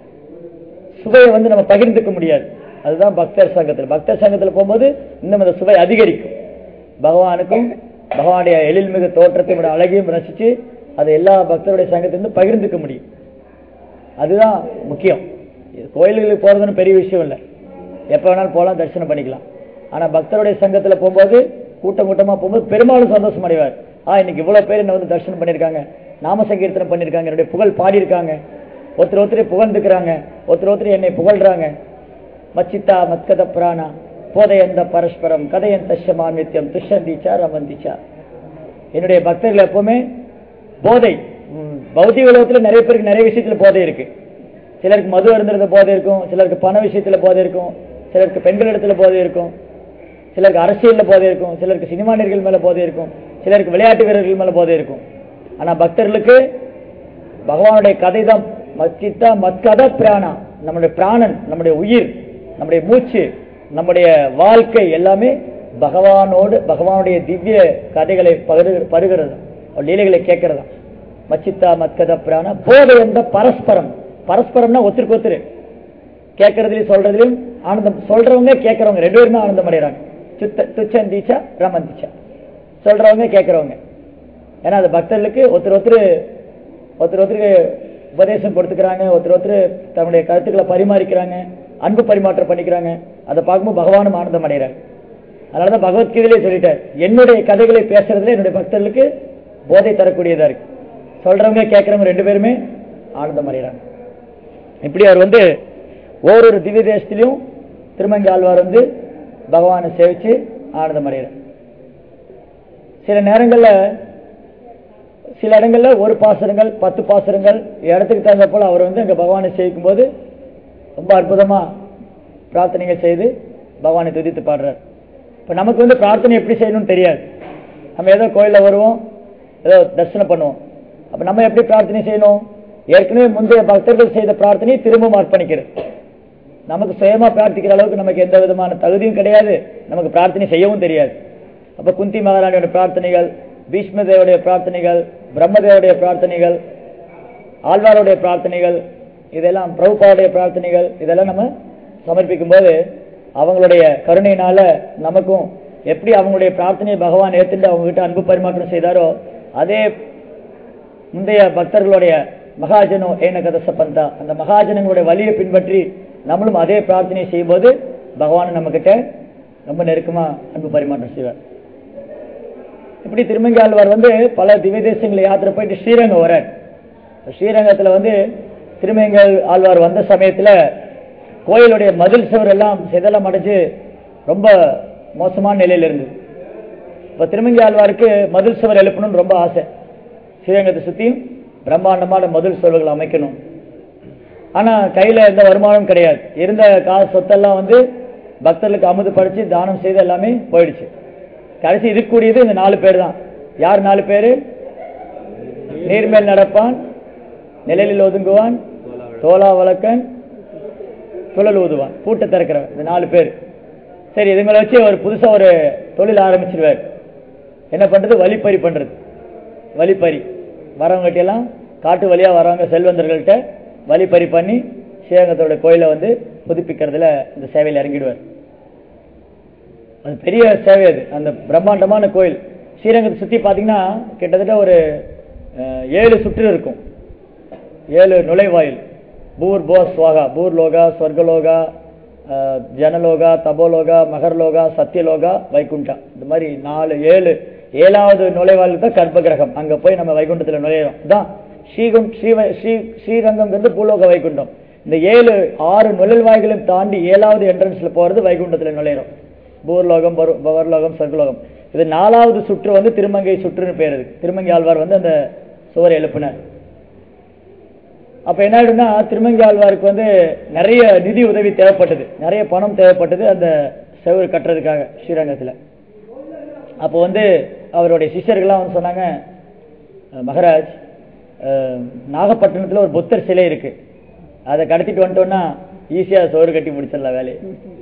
சுவையை வந்து நம்ம பகிர்ந்துக்க முடியாது அதுதான் பக்தர் சங்கத்தில் பக்தர் சங்கத்தில் போகும்போது இன்னும் அந்த சுவை அதிகரிக்கும் பகவானுக்கும் பகவானுடைய எழில்மிகு தோற்றத்தையும் அழகையும் ரசிச்சு அதை எல்லா பக்தருடைய சங்கத்திலிருந்து பகிர்ந்துக்க முடியும் அதுதான் முக்கியம் இது கோயில்களுக்கு போறதுன்னு பெரிய விஷயம் இல்லை எப்போ வேணாலும் போகலாம் தரிசனம் பண்ணிக்கலாம் ஆனா பக்தருடைய சங்கத்துல போகும்போது கூட்டம் கூட்டமா போகும்போது பெரும்பாலும் சந்தோஷம் அடைவார் ஆ இன்னைக்கு இவ்வளவு பேர் என்ன வந்து தரிசனம் பண்ணியிருக்காங்க நாம சங்கீர்த்தனம் பண்ணியிருக்காங்க என்னுடைய புகழ் பாடியிருக்காங்க ஒருத்தர் ஒருத்தர் புகழ்ந்துக்கிறாங்க ஒருத்தர் ஒருத்தர் என்னை புகழ்றாங்க மச்சித்தா மத்கத பிராணா போதையந்த பரஸ்பரம் கதையந்த சமான்வித்யம் துஷந்திச்சா ரமந்திச்சா என்னுடைய பக்தர்கள் எப்பவுமே போதை ம், பௌதிக உலகத்துல நிறைய பேருக்கு நிறைய விஷயத்துல போதை இருக்கு சிலருக்கு மது அருந்துறது போதை இருக்கும் சிலருக்கு பண விஷயத்துல போதை இருக்கும் சிலருக்கு பெண்கள் இடத்துல போதை இருக்கும் சிலருக்கு அரசியல்ல போதை இருக்கும் சிலருக்கு சினிமா நடிகர்கள் மேல போதை இருக்கும் சிலருக்கு விளையாட்டு வீரர்கள் மேல போதை இருக்கும் ஆனா பக்தர்களுக்கு பகவானுடைய கதை தான் மச்சித்தா மத்கத பிராணா நம்முடைய பிராணன் நம்முடைய உயிர் நம்முடைய மூச்சு நம்முடைய வாழ்க்கை எல்லாமே பகவானோடு பகவானுடைய திவ்ய கதைகளை பகிரு பருகிறது லீலைகளை கேட்கறதா மச்சித்தா மத்கத பிராண போதை என்ற பரஸ்பரம் பரஸ்பரம்னா ஒருத்தருக்கு ஒருத்தர் கேட்கறதுலயும் சொல்றதுலயும் ஆனந்தம் சொல்றவங்க கேட்கறவங்க ரெண்டு பேருமே ஆனந்தம் அடைகிறாங்க சுத்த துச்சம் தீச்சா ரமன் தீச்சா சொல்றவங்க கேட்கறவங்க ஏன்னா அது பக்தர்களுக்கு ஒருத்தர் ஒருத்தர் ஒருத்தர் ஒருத்தருக்கு உபதேசம் கொடுத்துக்கிறாங்க ஒருத்தர் ஒருத்தர் தன்னுடைய கருத்துக்களை பரிமாறிக்கிறாங்க அன்பு பரிமாற்றம் பண்ணிக்கிறாங்க அதை பார்க்கும்போது பகவானும் ஆனந்தம் அடைகிறார் அதனாலதான் பகவத்கீதையிலே சொல்லிட்டார் என்னுடைய கதைகளை பேசுறதுல என்னுடைய பக்தர்களுக்கு போதை தரக்கூடியதா இருக்கு சொல்றவங்க கேட்கறவங்க ரெண்டு பேருமே ஆனந்தம் அடைகிறாங்க இப்படி அவர் வந்து ஓரொரு திவ்ய தேசத்திலையும் திருமங்கி ஆழ்வார் வந்து பகவானை சேவிச்சு ஆனந்தம் அடைகிறார் சில நேரங்கள்ல சில இடங்கள்ல ஒரு பாசுரங்கள் பத்து பாசுரங்கள் இடத்துக்கு தகுந்த போல அவர் வந்து அங்க பகவானை சேவிக்கும் போது ரொம்ப அற்புதமா பிரார்த்தனைகள் செய்து பகவானை துதித்து பாடுறார் இப்ப நமக்கு வந்து பிரார்த்தனை எப்படி செய்யணும்னு தெரியாது நம்ம ஏதோ கோயில்ல வருவோம் ஏதோ தரிசனம் பண்ணுவோம் அப்ப நம்ம எப்படி பிரார்த்தனை செய்யணும் ஏற்கனவே முந்தைய பக்தர்கள் செய்த பிரார்த்தனையை திரும்பவும் அர்ப்பணிக்கிறது நமக்கு சுயமா பிரார்த்திக்கிற அளவுக்கு நமக்கு எந்த விதமான தகுதியும் கிடையாது நமக்கு பிரார்த்தனை செய்யவும் தெரியாது அப்ப குந்தி மகாராணியோட பிரார்த்தனைகள் பீஷ்மதேவுடைய பிரார்த்தனைகள் பிரம்மதேவுடைய பிரார்த்தனைகள் ஆழ்வாருடைய பிரார்த்தனைகள் இதெல்லாம் பிரபுபாவுடைய பிரார்த்தனைகள் இதெல்லாம் நம்ம சமர்ப்பிக்கும் போது அவங்களுடைய கருணையினால நமக்கும் எப்படி அவங்களுடைய பிரார்த்தனையை பகவான் ஏத்துட்டு அவங்க கிட்ட அன்பு பரிமாற்றம் செய்தாரோ அதே முந்தைய பக்தர்களுடைய மகாஜனோ ஏன கதச பந்தா அந்த மகாஜனங்களுடைய வழியை பின்பற்றி நம்மளும் அதே பிரார்த்தனை செய்யும்போது பகவான் நம்ம கிட்ட ரொம்ப நெருக்கமா அன்பு பரிமாற்றம் செய்வார் இப்படி திருமங்கி ஆழ்வார் வந்து பல திவ்ய தேசங்களை யாத்திரை போயிட்டு ஸ்ரீரங்கம் வரார் ஸ்ரீரங்கத்துல வந்து திருமங்கல் ஆழ்வார் வந்த சமயத்துல கோயிலுடைய மதில் சுவர் எல்லாம் சிதலம் அடைஞ்சு ரொம்ப மோசமான நிலையில இருந்தது இப்ப திருமங்கி ஆழ்வாருக்கு மதில் சுவர் எழுப்பணும்னு ரொம்ப ஆசை ஸ்ரீரங்கத்தை சுத்தியும் பிரம்மாண்டமான மதில் சுவர்கள் அமைக்கணும் ஆனா கையில எந்த வருமானம் கிடையாது இருந்த காசு சொத்தெல்லாம் வந்து பக்தர்களுக்கு அமுது படிச்சு தானம் செய்து எல்லாமே போயிடுச்சு கடைசி இருக்கக்கூடியது இந்த நாலு பேர் தான் யார் நாலு பேரு நீர்மேல் நடப்பான் நிழலில் ஒதுங்குவான் தோலா வழக்கன் சுழல் ஊதுவான் பூட்டை திறக்கிறவன் இந்த நாலு பேர் சரி இதுங்களை வச்சு ஒரு புதுசா ஒரு தொழில் ஆரம்பிச்சிருவார் என்ன பண்றது வழிப்பறி பண்றது வழிப்பறி வரவங்ககிட்ட எல்லாம் காட்டு வழியா வரவங்க செல்வந்தர்கள்ட்ட வழிப்பறி பண்ணி ஸ்ரீரங்கத்தோட கோயிலை வந்து புதுப்பிக்கிறதுல இந்த சேவையில் இறங்கிடுவார் அது பெரிய சேவை அது அந்த பிரம்மாண்டமான கோயில் ஸ்ரீரங்கத்தை சுற்றி பார்த்தீங்கன்னா கிட்டத்தட்ட ஒரு அஹ், ஏழு சுற்று இருக்கும் ஏழு நுழைவாயில் பூர் போ ஸ்வாகா பூர் லோகா ஸ்வர்கலோகா அஹ், ஜனலோகா தபோலோகா மகர்லோகா சத்தியலோகா வைகுண்டா இந்த மாதிரி நாலு ஏழு ஏழாவது நுழைவாயில் தான் கர்ப்பகிரகம் அங்க போய் நம்ம வைகுண்டத்தில் நுழையிறோம் இதான் ஸ்ரீகும் ஸ்ரீ ஸ்ரீ ஸ்ரீரங்கம்ங்கிறது பூலோக வைகுண்டம் இந்த ஏழு ஆறு நுழைவாய்களையும் தாண்டி ஏழாவது என்ட்ரன்ஸ்ல போறது வைகுண்டத்தில் நுழையிறோம் பூர்லோகம் பரு- பவர்லோகம் சொர்க்கலோகம் இது நாலாவது சுற்று வந்து திருமங்கை சுற்றுன்னு பேர் இருக்கு திருமங்கை ஆழ்வார் வந்து அந்த சுவரை எழுப்பினார் அப்ப என்ன ஆயிடும்னா திருமங்கை ஆழ்வாருக்கு வந்து நிறைய நிதி உதவி தேவைப்பட்டது நிறைய பணம் தேவைப்பட்டது அந்த செவரு கட்டுறதுக்காக ஸ்ரீரங்கத்துல அப்போ வந்து அவருடைய சிஷ்யர்கள்லாம் வந்து சொன்னாங்க "அஹ், மகராஜ் அஹ், நாகப்பட்டினத்துல ஒரு புத்தர் சிலை இருக்கு அதை கடத்திட்டு வந்துட்டோம்னா ஈஸியா சோறு கட்டி முடிச்சிடலாம் வேலையை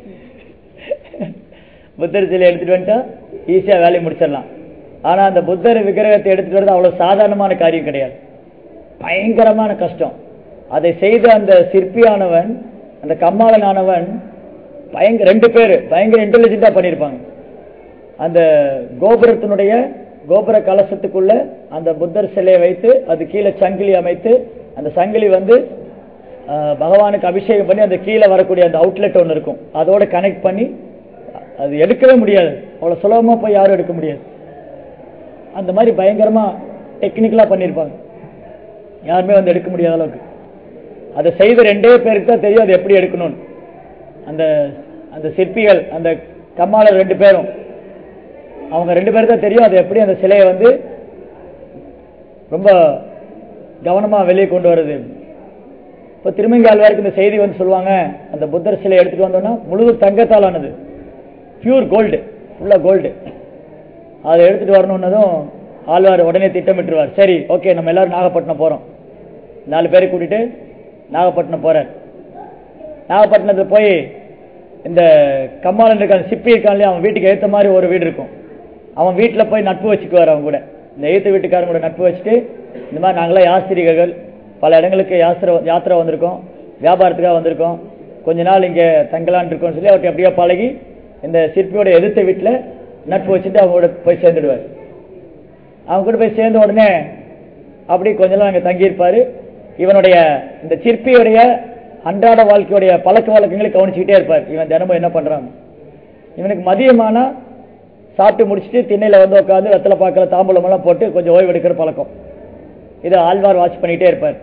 புத்தர் சிலை எடுத்துட்டு வந்துட்டா ஈஸியா வேலையை முடிச்சிடலாம் ஆனா அந்த புத்தர் விக்கிரகத்தை எடுத்துட்டு வரது அவ்வளவு சாதாரணமான காரியம் கிடையாது பயங்கரமான கஷ்டம் அதை செய்த அந்த சிற்பியானவன் அந்த கம்மாளனானவன் பயங்கர ரெண்டு பேர் பயங்கர இன்டெலிஜென்ட்டா பண்ணியிருப்பாங்க அந்த கோபுரத்தினுடைய கோபுர கலசத்துக்குள்ள அந்த புத்தர் சிலையை வைத்து அது கீழே சங்கிலி அமைத்து அந்த சங்கிலி வந்து ஆஹ், பகவானுக்கு அபிஷேகம் பண்ணி அந்த கீழே வரக்கூடிய அந்த அவுட்லெட் ஒன்று இருக்கும் அதோட கனெக்ட் பண்ணி அது எடுக்கவே முடியாது அவ்வளவு சுலபமா போய் யாரும் எடுக்க முடியாது அந்த மாதிரி பயங்கரமா டெக்னிக்கலா பண்ணியிருப்பாங்க யாருமே வந்து எடுக்க முடியாத அளவுக்கு அதை செய்த ரெண்டே பேருக்கு தான் தெரியும் அது எப்படி எடுக்கணும்னு அந்த அந்த சிற்பிகள் அந்த கம்மாளர் ரெண்டு பேரும் அவங்க ரெண்டு பேருக்கு தான் தெரியும் அது எப்படி அந்த சிலையை வந்து ரொம்ப கவனமா வெளியே கொண்டு வருது இப்போ திருமங்கி ஆழ்வாருக்கு இந்த செய்தி வந்து சொல்லுவாங்க அந்த புத்தர் சிலை எடுத்துட்டு வந்தோம்னா முழுவதும் தங்கத்தால் ஆனது பியூர் கோல்டு ஃபுல்லா கோல்டு அதை எடுத்துட்டு வரணும்னதும் ஆழ்வார் உடனே திட்டமிட்டுருவார் சரி ஓகே நம்ம எல்லாரும் நாகப்பட்டினம் போறோம் நாலு பேரை கூட்டிட்டு நாகப்பட்டினம் போறார் நாகப்பட்டினத்துல போய் இந்த கம்மாளன் இருக்கான் சிப்பி இருக்கான் இல்லையா அவன் வீட்டுக்கு ஏத்த மாதிரி ஒரு வீடு இருக்கும் அவன் வீட்டுல போய் நட்பு வச்சுக்குவார் அவன் கூட இந்த ஏத்த வீட்டுக்காரங்க கூட நட்பு வச்சுட்டு இந்த மாதிரி நாங்களாம் யாஸ்திரிகர்கள் பல இடங்களுக்கு யாத்திரை யாத்திரை வந்திருக்கோம் வியாபாரத்துக்காக வந்திருக்கோம் கொஞ்ச நாள் இங்க தங்கலான் இருக்கோம்னு சொல்லி அவர்கிட்ட அப்படியே பழகி இந்த சிற்பியோட எதிர்த்த வீட்டுல நட்பு வச்சுட்டு அவங்க கூட போய் சேர்ந்துடுவார் அவங்க கூட போய் சேர்ந்த உடனே அப்படி கொஞ்ச நாள் அங்க தங்கியிருப்பாரு இவனுடைய இந்த சிற்பியுடைய அன்றாட வாழ்க்கையுடைய பழக்க வழக்கங்களை கவனிச்சுக்கிட்டே இருப்பார் இவன் தினமும் என்ன பண்றான் இவனுக்கு மதியமானா சாப்பிட்டு முடிச்சுட்டு திண்ணையில வந்து உட்காந்து வெத்தலை பாக்கல தாம்பூலம் எல்லாம் போட்டு கொஞ்சம் ஓய்வு எடுக்கிற பழக்கம் இதை ஆழ்வார் வாட்ச் பண்ணிட்டே இருப்பார்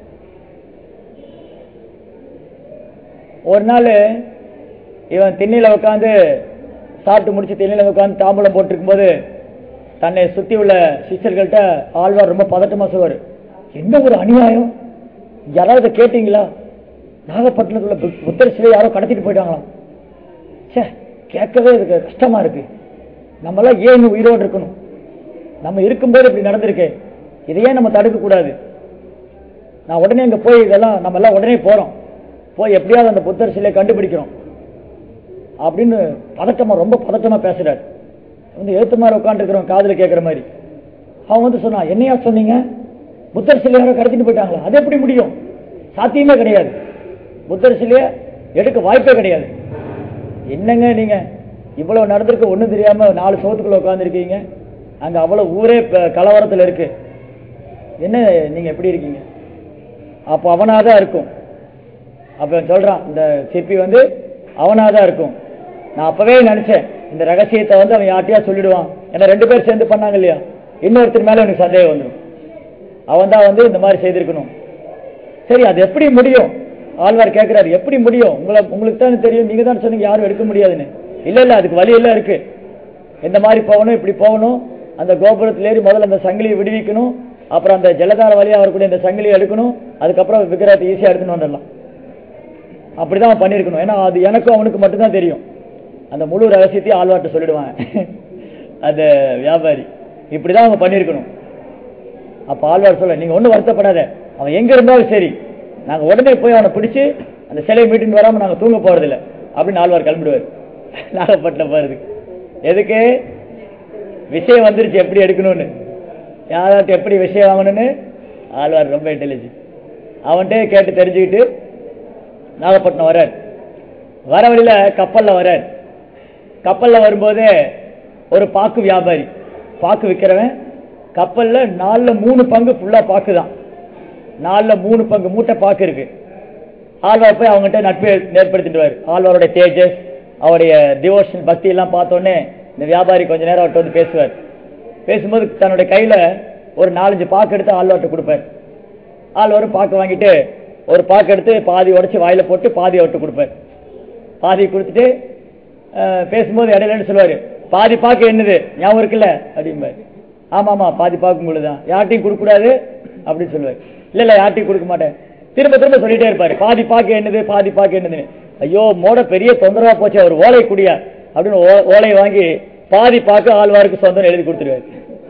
ஒரு நாள் இவன் திண்ணையில உட்காந்து சாப்பிட்டு முடிச்சு திண்ணையில உட்காந்து தாம்பூலம் போட்டிருக்கும் போது தன்னை சுத்தி உள்ள சிஷ்யர்கள்ட்ட ஆழ்வார் ரொம்ப பதட்டமா சொல்வார் என்ன ஒரு அநியாயம் யாராவது கேட்டீங்களா நாகப்பட்டினத்துல புத்- புத்தர் சிலை யாரோ கடத்திட்டு போயிட்டாங்களாம் ச்சே கேட்கவே இதுக்கு கஷ்டமா இருக்கு நம்மளாம் ஏன் இன்னும் உயிரோடு இருக்கணும் நம்ம இருக்கும்போது இப்படி நடந்திருக்கு இதை ஏன் நம்ம தடுக்க கூடாது நான் உடனே இங்க போய் இதெல்லாம் நம்ம எல்லாம் உடனே போறோம் போய் எப்படியாவது அந்த புத்தர் சிலையை கண்டுபிடிக்கிறோம் அப்படின்னு பதட்டமா ரொம்ப பதட்டமா பேசுறாரு வந்து எழுத்து மாதிரி உட்காந்துருக்கிறவன் காதுல கேட்கிற மாதிரி அவன் வந்து சொன்னான் என்னையா சொன்னீங்க புத்தர் சிலை யாரோ கடத்திட்டு போயிட்டாங்களா அது எப்படி முடியும் சாத்தியமே கிடையாது புத்தர் சிலையை எடுக்க வாய்ப்பே கிடையாது என்னங்க நீங்க இவ்வளவு நடந்திருக்கு ஒண்ணும் தெரியாம நாலு சோத்துக்குள்ள உட்காந்துருக்கீங்க அங்க அவ்வளவு ஊரே இப்ப கலவரத்துல இருக்கு என்ன நீங்க எப்படி இருக்கீங்க அப்போ அவனாதான் இருக்கும் அப்ப சொல்றான் இந்த சிப்பி வந்து அவனாதான் இருக்கும் நான் அப்பவே நினைச்சேன் இந்த ரகசியத்தை வந்து அவன் யார்ட்டையா சொல்லிடுவான் ஏன்னா ரெண்டு பேர் சேர்ந்து பண்ணாங்க இல்லையா இன்னொருத்தர் மேல எனக்கு சந்தேகம் வந்துடும் அவன் தான் வந்து இந்த மாதிரி செய்திருக்கணும் சரி அது எப்படி முடியும் ஆழ்வார் கேட்கிறாரு எப்படி முடியும் உங்களை உங்களுக்கு தான் தெரியும் நீங்க தான் சொன்னீங்க யாரும் எடுக்க முடியாதுன்னு இல்ல இல்ல அதுக்கு வழி எல்லாம் இருக்கு இந்த மாதிரி போகணும் இப்படி போகணும் அந்த கோபுரத்துல ஏறி முதல்ல அந்த சங்கிலியை விடுவிக்கணும் அப்புறம் அந்த ஜலதார வழியா வரக்கூடிய இந்த சங்கிலியை எடுக்கணும் அதுக்கப்புறம் விக்கிரகத்தை ஈஸியா எடுத்துன்னு வந்துடலாம் அப்படிதான் அவன் பண்ணியிருக்கணும் ஏன்னா அது எனக்கும் அவனுக்கு மட்டும்தான் தெரியும் அந்த முழு ரகசியத்தையும் ஆழ்வார்ட்ட சொல்லிடுவான் அந்த வியாபாரி இப்படிதான் அவங்க பண்ணியிருக்கணும் அப்ப ஆழ்வார் சொல்ல நீங்க ஒண்ணும் வருத்தப்படாத அவன் எங்க இருந்தாலும் சரி நாங்க உடனே போய் அவனை பிடிச்சு அந்த சிலையை மீட்டுன்னு வராம நாங்க தூங்க போறதில்ல அப்படின்னு ஆழ்வார் கிளம்பிடுவார் நாகப்பட்டினம் போறதுக்கு எதுக்கு விஷயம் வந்துருச்சு எப்படி எடுக்கணும்னு யாராட்ட எப்படி விஷயம் வாங்கணும்னு ஆழ்வார் ரொம்ப இன்டெலிஜென்ட் அவன்கிட்ட கேட்டு தெரிஞ்சுக்கிட்டு நாகப்பட்டினம் வரார் வர வழியில கப்பல்ல வரார் கப்பல்ல வரும்போதே ஒரு பாக்கு வியாபாரி பாக்கு விற்கிறவன் கப்பல்ல நாலுல மூணு பங்கு ஃபுல்லா பாக்கு தான் நாலுல மூணு பங்கு மூட்டை பாக்கு இருக்கு ஆழ்வார் போய் அவங்ககிட்ட நட்பு ஏற்படுத்திடுவார் ஆழ்வாருடைய தேஜஸ் அவருடைய டிவோஷன் பக்தி எல்லாம் பார்த்தோன்னே இந்த வியாபாரி கொஞ்ச நேரம் அவர்கிட்ட வந்து பேசுவார் பேசும்போது தன்னுடைய கையில ஒரு நாலஞ்சு பாக்கு எடுத்து ஆழ்வார்ட்ட கொடுப்பார் ஆழ்வாரும் பாக்கு வாங்கிட்டு ஒரு பாக்கு எடுத்து பாதி உடைச்சு வாயில போட்டு பாதி அவர்கிட்ட கொடுப்பார் பாதி கொடுத்துட்டு அஹ், பேசும்போது இடையில என்ன சொல்லுவாரு பாதி பாக்கு என்னது ஞாபகம் இருக்குல்ல அப்படிம்பாரு ஆமா ஆமா பாதி பாக்கு உங்களுதான் யார்ட்டையும் கொடுக்க கூடாது அப்படின்னு சொல்லுவாரு இல்ல இல்ல யார்ட்டையும் கொடுக்க மாட்டேன் திரும்ப திரும்ப சொல்லிட்டே இருப்பாரு பாதி பாக்கு என்னது பாதி பாக்கு என்னதுன்னு ஐயோ மோட பெரிய தொந்தரவா போச்சு அவர் ஓலை குடியா அப்படின்னு ஓ- ஓலையை வாங்கி பாதி பாக்கு ஆழ்வாருக்கு சொந்தம் எழுதி கொடுத்துருவாரு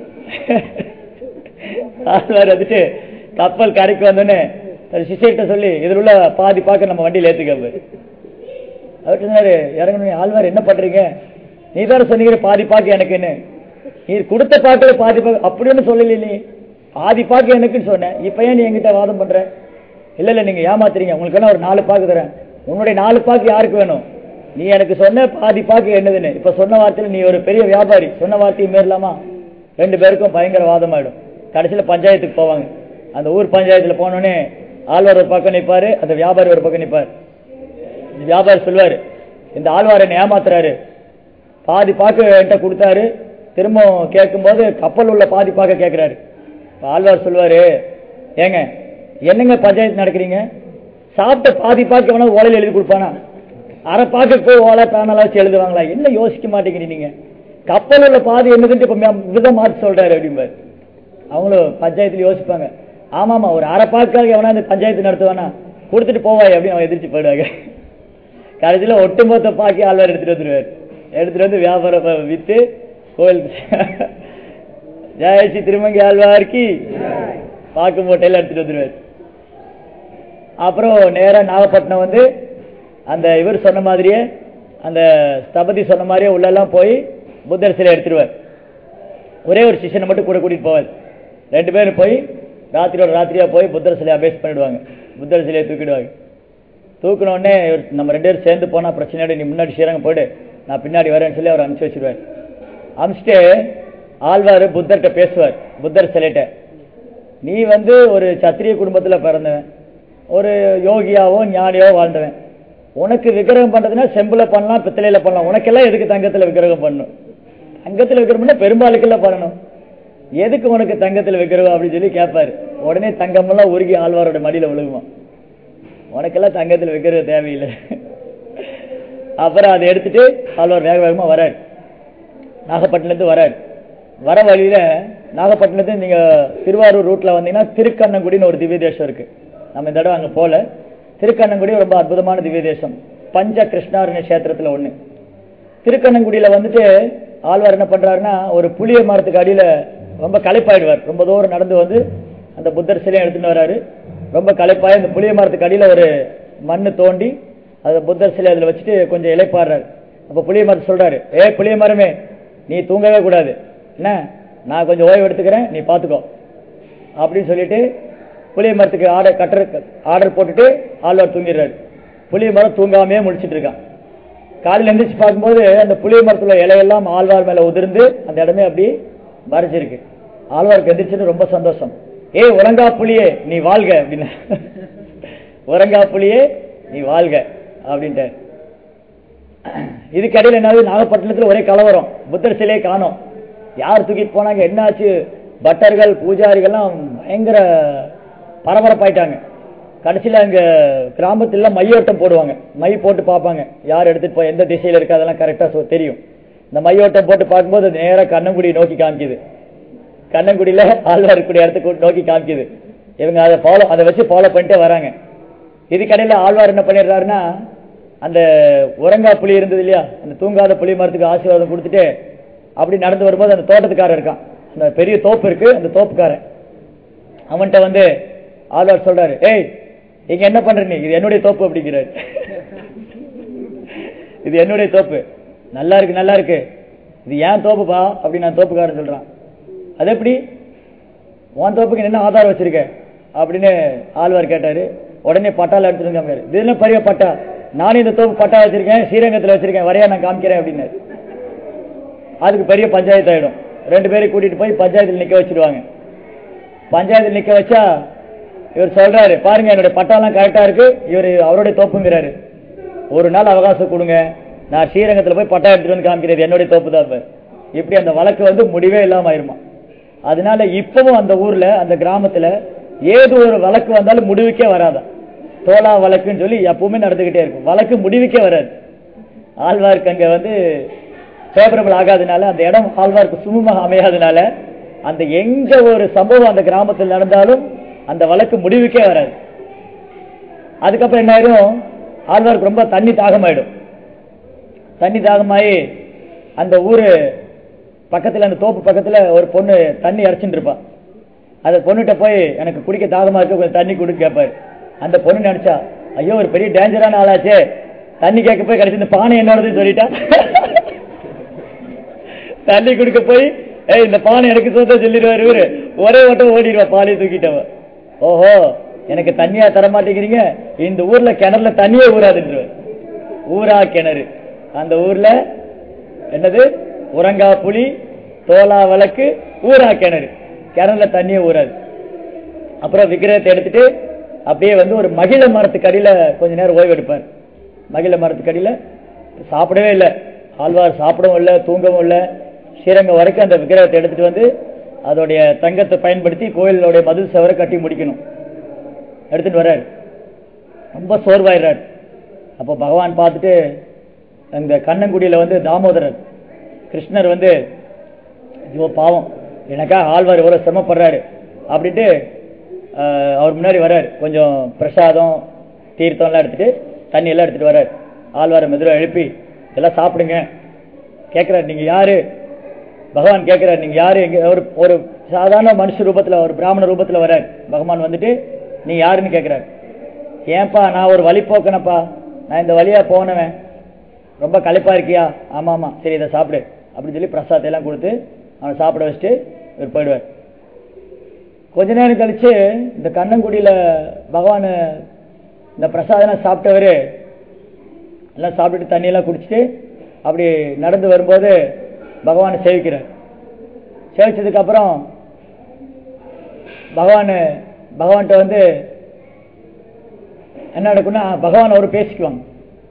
ஆழ்வார் வந்துட்டு கப்பல் கரைக்கு வந்தோடனே சிஷியர்கிட்ட சொல்லி இதில் உள்ள பாதி பாக்க நம்ம வண்டியில் ஏத்துக்க அவர் சொன்னாரு இறங்கணும் ஆழ்வார் என்ன பண்றீங்க நீ தானே சொன்னீங்க பாதி பாக்கு எனக்குன்னு நீ கொடுத்த பாக்குல பாதி பாக்கு அப்படின்னு சொல்லல நீ பாதி பாக்கு எனக்குன்னு சொன்னேன் இப்ப ஏன் நீ என்கிட்ட வாதம் பண்ற இல்ல இல்ல நீங்க ஏமாத்துறீங்க உங்களுக்கு வேணா ஒரு நாலு பாக்கு தரேன் உன்னுடைய நாலு பாக்கு யாருக்கு வேணும் நீ எனக்கு சொன்ன பாதி பாக்கு என்னதுன்னு இப்ப சொன்ன வார்த்தையில நீ ஒரு பெரிய வியாபாரி சொன்ன வார்த்தையை மீறலாமா ரெண்டு பேருக்கும் பயங்கர வாதமாயிடும் கடைசியில பஞ்சாயத்துக்கு போவாங்க அந்த ஊர் பஞ்சாயத்துல போனோடனே ஆழ்வார் ஒரு பக்கம் நிப்பாரு அந்த வியாபாரி ஒரு பக்கம் நிப்பாரு இந்த வியாபாரி சொல்லுவாரு இந்த ஆழ்வார் என்ன ஏமாத்துறாரு பாதி பாக்கு என்கிட்ட கொடுத்தாரு திரும்ப கேட்கும்போது கப்பல் உள்ள பாதி பாக்க கேட்கிறாரு இப்ப ஆழ்வார் சொல்லுவாரு ஏங்க என்னங்க பஞ்சாயத்து நடக்கிறீங்க சாப்பிட்ட பாதி பாக்கு வேணா ஓலையில் எழுதி கொடுப்பானா அரை பாக்கு போய் ஓலை தானால வச்சு எழுதுவாங்களா என்ன யோசிக்க மாட்டேங்கிறீங்க நீங்க கப்பல் உள்ள பாதி என்னதுன்ட்டு இப்ப மே- விதம் மாற்றி சொல்றாரு அப்படிம்பாரு அவங்களும் பஞ்சாயத்துல யோசிப்பாங்க ஆமாமா ஒரு அரை பாக்காக எவனா இந்த பஞ்சாயத்து நடத்துவானா கொடுத்துட்டு போவாய் அப்படின்னு அவன் எதிர்த்து போயிடுவாங்க கடைசியில ஒட்டுமொத்த பாக்கி ஆழ்வார் எடுத்துட்டு வந்துருவார் எடுத்துட்டு வந்து வியாபாரம் ப- வித்து கோயில் ஜெயஸ்ரீ திருமங்கி ஆழ்வார்க்கு பாக்கு மூட்டையில எடுத்துட்டு வந்துருவார் அப்புறம் நேரா நாகப்பட்டினம் வந்து அந்த இவர் சொன்ன மாதிரியே அந்த ஸ்தபதி சொன்ன மாதிரியே உள்ளெல்லாம் போய் புத்தர் சிலை எடுத்துருவார் ஒரே ஒரு சிஷ்யனை மட்டும் கூட கூட்டிட்டு போவார் ரெண்டு பேரும் போய் ராத்திரியோட ராத்திரியா போய் புத்தர் சிலையை அபேஸ் பண்ணிடுவாங்க புத்தர் சிலையை தூக்கிடுவாங்க தூக்கின உடனே இவர் நம்ம ரெண்டு பேரும் சேர்ந்து போனா பிரச்சனையோட நீ முன்னாடி ஸ்ரீரங்கம் போயிடு நான் பின்னாடி வரேன்னு சொல்லி அவர் அனுப்பிச்சு வச்சிருவார் அனுப்பிச்சிட்டு ஆழ்வார் புத்தர்கிட்ட பேசுவார் புத்தர் சிலைட்ட நீ வந்து ஒரு சத்திரிய குடும்பத்துல பிறந்தவன் ஒரு யோகியாவோ ஞானியாவோ வாழ்ந்தவன் உனக்கு விக்கிரகம் பண்றதுன்னா செம்புல பண்ணலாம் பித்தளையில பண்ணலாம் உனக்கெல்லாம் எதுக்கு தங்கத்துல விக்கிரகம் பண்ணணும் தங்கத்துல விக்கிரகம்னா பெரும்பாலுக்கெல்லாம் பண்ணணும் எதுக்கு உனக்கு தங்கத்துல விக்கிரகம் அப்படின்னு சொல்லி கேட்பாரு உடனே தங்கமெல்லாம் உருகி ஆழ்வாரோட மடியில விழுகுமா உனக்கெல்லாம் தங்கத்துல விக்கிரகம் தேவையில்லை அப்புறம் அதை எடுத்துட்டு ஆழ்வார் வேக வேகமா வராரு நாகப்பட்டினத்து வராரு வர வழியில நாகப்பட்டினத்து நீங்க திருவாரூர் ரூட்ல வந்தீங்கன்னா திருக்கண்ணங்குடின்னு ஒரு திவ்ய தேசம் இருக்கு நம்ம இந்த தடவை அங்க போல திருக்கண்ணங்குடி ரொம்ப அற்புதமான திவ்ய தேசம் பஞ்ச கிருஷ்ணாரண்ய கஷேத்திரத்துல ஒண்ணு திருக்கண்ணங்குடியில வந்துட்டு ஆழ்வார் என்ன பண்றாருன்னா ஒரு புளிய மரத்துக்கு அடியில ரொம்ப களைப்பாயிடுவார் ரொம்ப தூரம் நடந்து வந்து அந்த புத்தர் சிலையை எடுத்துட்டு வராரு ரொம்ப களைப்பாய் அந்த புளிய மரத்துக்கு அடியில ஒரு மண்ணு தோண்டி அந்த புத்தர் சிலை அதுல வச்சுட்டு கொஞ்சம் இலைப்பாடுறாரு அப்ப புளிய மரத்து சொல்றாரு ஏ புளிய மரமே நீ தூங்கவே கூடாது என்ன நான் கொஞ்சம் ஓய்வு எடுத்துக்கிறேன் நீ பாத்துக்கோ அப்படின்னு சொல்லிட்டு புளிய மரத்துக்கு ஆர்டர் கட்டுற ஆர்டர் போட்டுட்டு ஆழ்வார் தூங்கிடுறாரு புளிய மரம் தூங்காமையே முடிச்சிட்டு இருக்கான் காலையில் எந்திரிச்சு பார்க்கும்போது அந்த புளிய மரத்துல இலையெல்லாம் ஆழ்வார் மேல உதிர்ந்து அந்த இடமே அப்படி மறைச்சிருக்கு ஆழ்வாருக்கு எந்திரிச்சது ரொம்ப சந்தோஷம் ஏய் உறங்கா புலியே நீ வாழ்க அப்படின்னு உறங்கா புலியே நீ வாழ்க அப்படின்ட்டு இதுக்கடையில் என்னது நாகப்பட்டினத்துல ஒரே கலவரம் புத்தர் சிலையை காணோம் யார் தூக்கிட்டு போனாங்க என்னாச்சு பட்டர்கள் பூஜாரிகள்லாம் பயங்கர பரபரப்பாயிட்டாங்க கடைசியில் அங்க கிராமத்துல மையோட்டம் போடுவாங்க மை போட்டு பார்ப்பாங்க யார் எடுத்துட்டு போய் எந்த திசையில இருக்கு அதெல்லாம் கரெக்டா தெரியும் இந்த மையோட்டம் போட்டு பார்க்கும்போது நேரா கண்ணங்குடி நோக்கி காமிக்குது கண்ணங்குடியில ஆழ்வார் கூடிய இடத்துக்கு நோக்கி காமிக்குது இவங்க அதை ஃபாலோ அதை வச்சு ஃபாலோ பண்ணிட்டே வராங்க இதுக்கடையில ஆழ்வார் என்ன பண்ணிடுறாருன்னா அந்த உறங்கா புலி இருந்தது இல்லையா அந்த தூங்காத புலி மரத்துக்கு ஆசீர்வாதம் கொடுத்துட்டு அப்படி நடந்து வரும்போது அந்த தோட்டத்துக்காரன் இருக்கான் அந்த பெரிய தோப்பு இருக்கு அந்த தோப்புக்காரன் அவன்கிட்ட வந்து ஆழ்வார் சொல்றாரு ஏய் இங்க என்ன பண்ற நீ இது என்னுடைய தோப்பு அப்படிங்கிறாரு இது என்னுடைய தோப்பு நல்லா இருக்கு நல்லா இருக்கு இது ஏன் தோப்புப்பா அப்படின்னு நான் தோப்புக்காரன் சொல்றான் அது எப்படி உன் தோப்புக்கு என்ன ஆதாரம் வச்சிருக்க அப்படின்னு ஆழ்வார் கேட்டாரு உடனே பட்டால எடுத்துருங்க இது என்ன பெரிய பட்டா நானும் இந்த தோப்பு பட்டா வச்சிருக்கேன் ஸ்ரீரங்கத்துல வச்சிருக்கேன் வரையா நான் காமிக்கிறேன் அப்படின்னு அதுக்கு பெரிய பஞ்சாயத்து ஆயிடும் ரெண்டு பேரும் கூட்டிட்டு போய் பஞ்சாயத்தில் நிக்க வச்சிருவாங்க பஞ்சாயத்தில் நிக்க வச்சா இவர் சொல்றாரு பாருங்க என்னுடைய பட்டாலாம் கரெக்டா இருக்கு இவர் அவருடைய தோப்புங்கிறாரு ஒரு நாள் அவகாசம் கொடுங்க நான் ஸ்ரீரங்கத்துல போய் பட்டா எடுத்துட்டு வந்து காமிக்கிறது என்னுடைய தோப்பு தான் இப்ப. இப்படி அந்த வழக்கு வந்து முடிவே இல்லாம ஆயிருமா அதனால இப்பவும் அந்த ஊர்ல அந்த கிராமத்துல ஏது ஒரு வழக்கு வந்தாலும் முடிவுக்கே வராதா தோலா வழக்குன்னு சொல்லி எப்பவுமே நடந்துகிட்டே இருக்கும் வழக்கு முடிவுக்கே வராது ஆழ்வார்க்கு அங்க வந்து ஃபேவரபிள் ஆகாதனால அந்த இடம் ஆழ்வார்க்கு சுமூகமாக அமையாதனால அந்த எங்க ஒரு சம்பவம் அந்த கிராமத்தில் நடந்தாலும் அந்த வழக்கு முடிவுக்கே வராது அதுக்கப்புறம் என்ன ஆயிரும் ஆழ்வாருக்கு ரொம்ப தண்ணி தாகமாயிடும் தண்ணி தாகமாயி அந்த ஊரு பக்கத்துல அந்த தோப்பு பக்கத்துல ஒரு பொண்ணு தண்ணி இறைச்சிட்டு இருப்பா அந்த பொண்ணுகிட்ட போய் எனக்கு குடிக்க தாகமா இருக்கு கொஞ்சம் தண்ணி கொடுக்க கேட்பாரு அந்த பொண்ணு நினைச்சா ஐயோ ஒரு பெரிய டேஞ்சரான ஆளாச்சே தண்ணி கேட்க போய் கடைசி இந்த பானை என்னோடதுன்னு சொல்லிட்டா தண்ணி கொடுக்க போய் ஏய் இந்த பானை எனக்கு சொந்த சொல்லிடுவாரு இவரு ஒரே ஓட்டம் ஓடிடுவா பாலையை தூக்கிட்டவ ஓஹோ எனக்கு தண்ணியா தர மாட்டேங்கிறீங்க இந்த ஊர்ல கிணறுல தண்ணியே ஊறாதுன்ற ஊரா கிணறு அந்த ஊர்ல என்னது உறங்கா புலி தோலா விளக்கு ஊரா கிணறு கிணறுல தண்ணியே ஊறாது அப்புறம் விக்கிரகத்தை எடுத்துட்டு அப்படியே வந்து ஒரு மகிழ மரத்துக்கு அடியில கொஞ்ச நேரம் ஓய்வு எடுப்பார் மகிழ மரத்துக்கு அடியில சாப்பிடவே இல்லை ஆழ்வார் சாப்பிடவும் இல்லை தூங்கவும் இல்லை ஸ்ரீரங்கம் வரைக்கும் அந்த விக்கிரகத்தை எடுத்துட்டு வந்து அதோடைய தங்கத்தை பயன்படுத்தி கோயிலுடைய மதில் சவரை கட்டி முடிக்கணும் எடுத்துட்டு வர்றாரு ரொம்ப சோர்வாயிடுறாரு அப்போ பகவான் பார்த்துட்டு அந்த கண்ணங்குடியில வந்து தாமோதரர் கிருஷ்ணர் வந்து ஐயோ பாவம் எனக்கா ஆழ்வார் எவ்வளோ சிரமப்படுறாரு அப்படின்ட்டு ஆஹ், அவர் முன்னாடி வர்றாரு கொஞ்சம் பிரசாதம் தீர்த்தம்லாம் எடுத்துட்டு தண்ணி எல்லாம் எடுத்துட்டு வர்றாரு ஆழ்வாரை மெதுவாக எழுப்பி இதெல்லாம் சாப்பிடுங்க கேட்குறாரு நீங்க யாரு பகவான் கேட்கிறார் நீங்க யாரு எங்க ஒரு ஒரு சாதாரண மனுஷ ரூபத்துல ஒரு பிராமண ரூபத்துல வர்றார் பகவான் வந்துட்டு நீ யாருன்னு கேட்கிறார் ஏன்பா நான் ஒரு வழி போக்கனப்பா நான் இந்த வழியா போனவன் ரொம்ப களைப்பா இருக்கியா ஆமா ஆமா சரி இதை சாப்பிடு அப்படின்னு சொல்லி பிரசாதத்தை எல்லாம் கொடுத்து அவனை சாப்பிட வச்சுட்டு இவர் போயிடுவார் கொஞ்ச நேரம் கழிச்சு இந்த கண்ணங்குடியில பகவான் இந்த பிரசாதம் சாப்பிட்டவரு எல்லாம் சாப்பிட்டுட்டு தண்ணியெல்லாம் குடிச்சிட்டு அப்படி நடந்து வரும்போது பகவானை சேவிக்கிறார் சேவிச்சதுக்கு அப்புறம் பகவான் பகவான்கிட்ட வந்து என்ன நடக்கும்னா பகவான் அவர் பேசிக்குவாங்க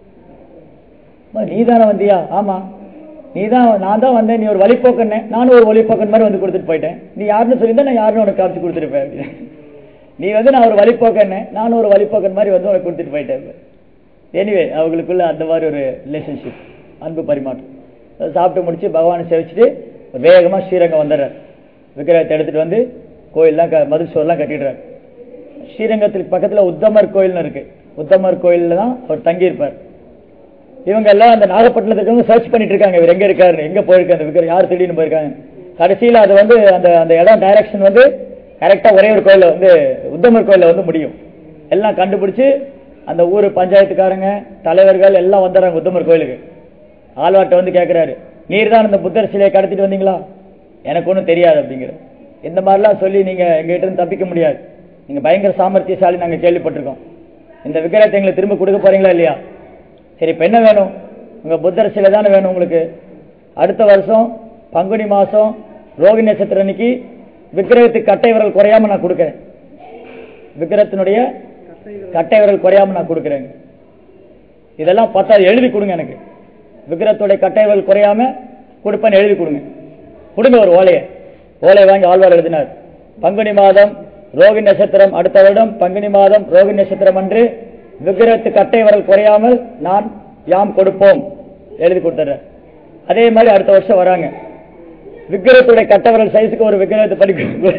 நீ தானே வந்தியா ஆமா நீ தான் நான் தான் வந்தேன் நீ ஒரு வழிப்போக்கண்ணே நானும் ஒரு வழிப்போக்கன் மாதிரி வந்து கொடுத்துட்டு போயிட்டேன் நீ யாருன்னு சொல்லியிருந்தா நான் யாருன்னு உனக்கு காமிச்சு கொடுத்துருப்பேன் அப்படின்னு. நீ வந்து நான் ஒரு வழிப்போக்கண்ணே நானும் ஒரு வழிப்போக்கன் மாதிரி வந்து உனக்கு கொடுத்துட்டு போயிட்டேன் எனிவே அவங்களுக்குள்ள அந்த மாதிரி ஒரு ரிலேஷன்ஷிப் அன்பு பரிமாற்றம் அதை சாப்பிட்டு முடிச்சு பகவானை சேவிச்சுட்டு வேகமா ஸ்ரீரங்கம் வந்துடுறார் விக்கிரகத்தை எடுத்துட்டு வந்து கோயில்லாம் க மதுரை சோர்லாம் கட்டிடுறாரு ஸ்ரீரங்கத்துக்கு பக்கத்துல உத்தமர் கோயில்னு இருக்கு உத்தமர் கோயில்ல தான் அவர் தங்கியிருப்பார் இவங்க எல்லாம் அந்த நாகப்பட்டினத்துக்கு சர்ச் பண்ணிட்டு இருக்காங்க இவர் எங்க இருக்காரு எங்க போயிருக்கு அந்த விக்கிரம் யார் திடீர்னு போயிருக்காங்க கடைசியில அது வந்து அந்த அந்த இடம் டைரக்ஷன் வந்து கரெக்டா ஒரே ஒரு கோயில்ல வந்து உத்தமர் கோயில்ல வந்து முடியும் எல்லாம் கண்டுபிடிச்சு அந்த ஊர் பஞ்சாயத்துக்காரங்க தலைவர்கள் எல்லாம் வந்துடுறாங்க உத்தமர் கோயிலுக்கு ஆழ்வார்ட்ட வந்து கேட்கிறாரு நீர் தான் இந்த புத்தர் சிலையை கடத்திட்டு வந்தீங்களா எனக்கு ஒன்றும் தெரியாது அப்படிங்கிற இந்த மாதிரிலாம் சொல்லி நீங்க எங்ககிட்ட இருந்து தப்பிக்க முடியாது நீங்க பயங்கர சாமர்த்தியசாலி நாங்க கேள்விப்பட்டிருக்கோம் இந்த விக்கிரகத்தை எங்களுக்கு திரும்ப கொடுக்க போறீங்களா இல்லையா சரி இப்ப என்ன வேணும் உங்க புத்தர் சிலை தானே வேணும் உங்களுக்கு அடுத்த வருஷம் பங்குனி மாசம் ரோகிணி நட்சத்திரம் அன்னைக்கு விக்கிரகத்துக்கு கட்டை விரல் குறையாம நான் கொடுக்கிறேன் விக்கிரகத்தினுடைய கட்டை விரல் குறையாம நான் கொடுக்கிறேங்க இதெல்லாம் பத்தாவது எழுதி கொடுங்க எனக்கு விக்கிரகத்துடைய கட்டை விரல் குறையாம கொடுப்பேன்னு எழுதி கொடுங்க கொடுங்க ஒரு ஓலையை ஓலை வாங்கி ஆழ்வார் எழுதினார் பங்குனி மாதம் ரோகிணி நட்சத்திரம் அடுத்த வருடம் பங்குனி மாதம் ரோகிணி நட்சத்திரம் அன்று விக்கிரகத்து கட்டை விரல் குறையாமல் நான் யாம் கொடுப்போம் எழுதி கொடுத்துறேன் அதே மாதிரி அடுத்த வருஷம் வராங்க விக்கிரகத்துடைய கட்டை விரல் சைஸுக்கு ஒரு விக்கிரகத்தை படிக்க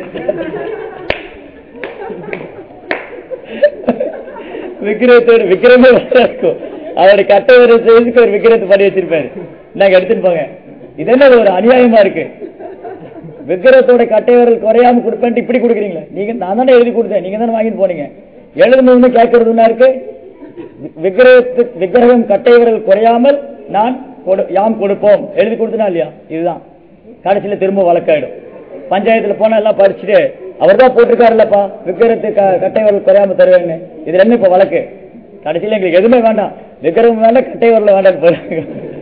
விக்கிரகத்தோட விக்கிரமே இருக்கும் அவருடைய கட்டை விரல் சைஸுக்கு ஒரு விக்கிரகத்தை பண்ணி வச்சிருப்பாரு நாங்க எடுத்துட்டு போங்க இது என்ன ஒரு அநியாயமா இருக்கு விக்கிரகத்தோட கட்டை விரல் குறையாம கொடுப்பேன்ட்டு இப்படி கொடுக்குறீங்களா நீங்க நான் தானே எழுதி கொடுத்தேன் நீங்க தானே வாங்கிட்டு போனீங்க எழுதணும்னு கேட்கறதுன்னா இருக்கு வி- விக்கிரகத்து விக்கிரகம் கட்டை விரல் குறையாமல் நான் கொடு- யாம் கொடுப்போம் எழுதி கொடுத்தனா இல்லையா இதுதான் கடைசியில திரும்ப வழக்காயிடும் பஞ்சாயத்துல போனா எல்லாம் பறிச்சுட்டு அவர் தான் போட்டிருக்காருல்லப்பா விக்கிரத்து க- கட்டை விரல் குறையாம தருவேன்னு இதுல என்ன இப்ப வழக்கு கடைசியில எங்களுக்கு எதுவுமே வேண்டாம் விக்கிரகம் வேண்டாம் கட்டை விரல் வேண்டாம் போயிடுவாங்க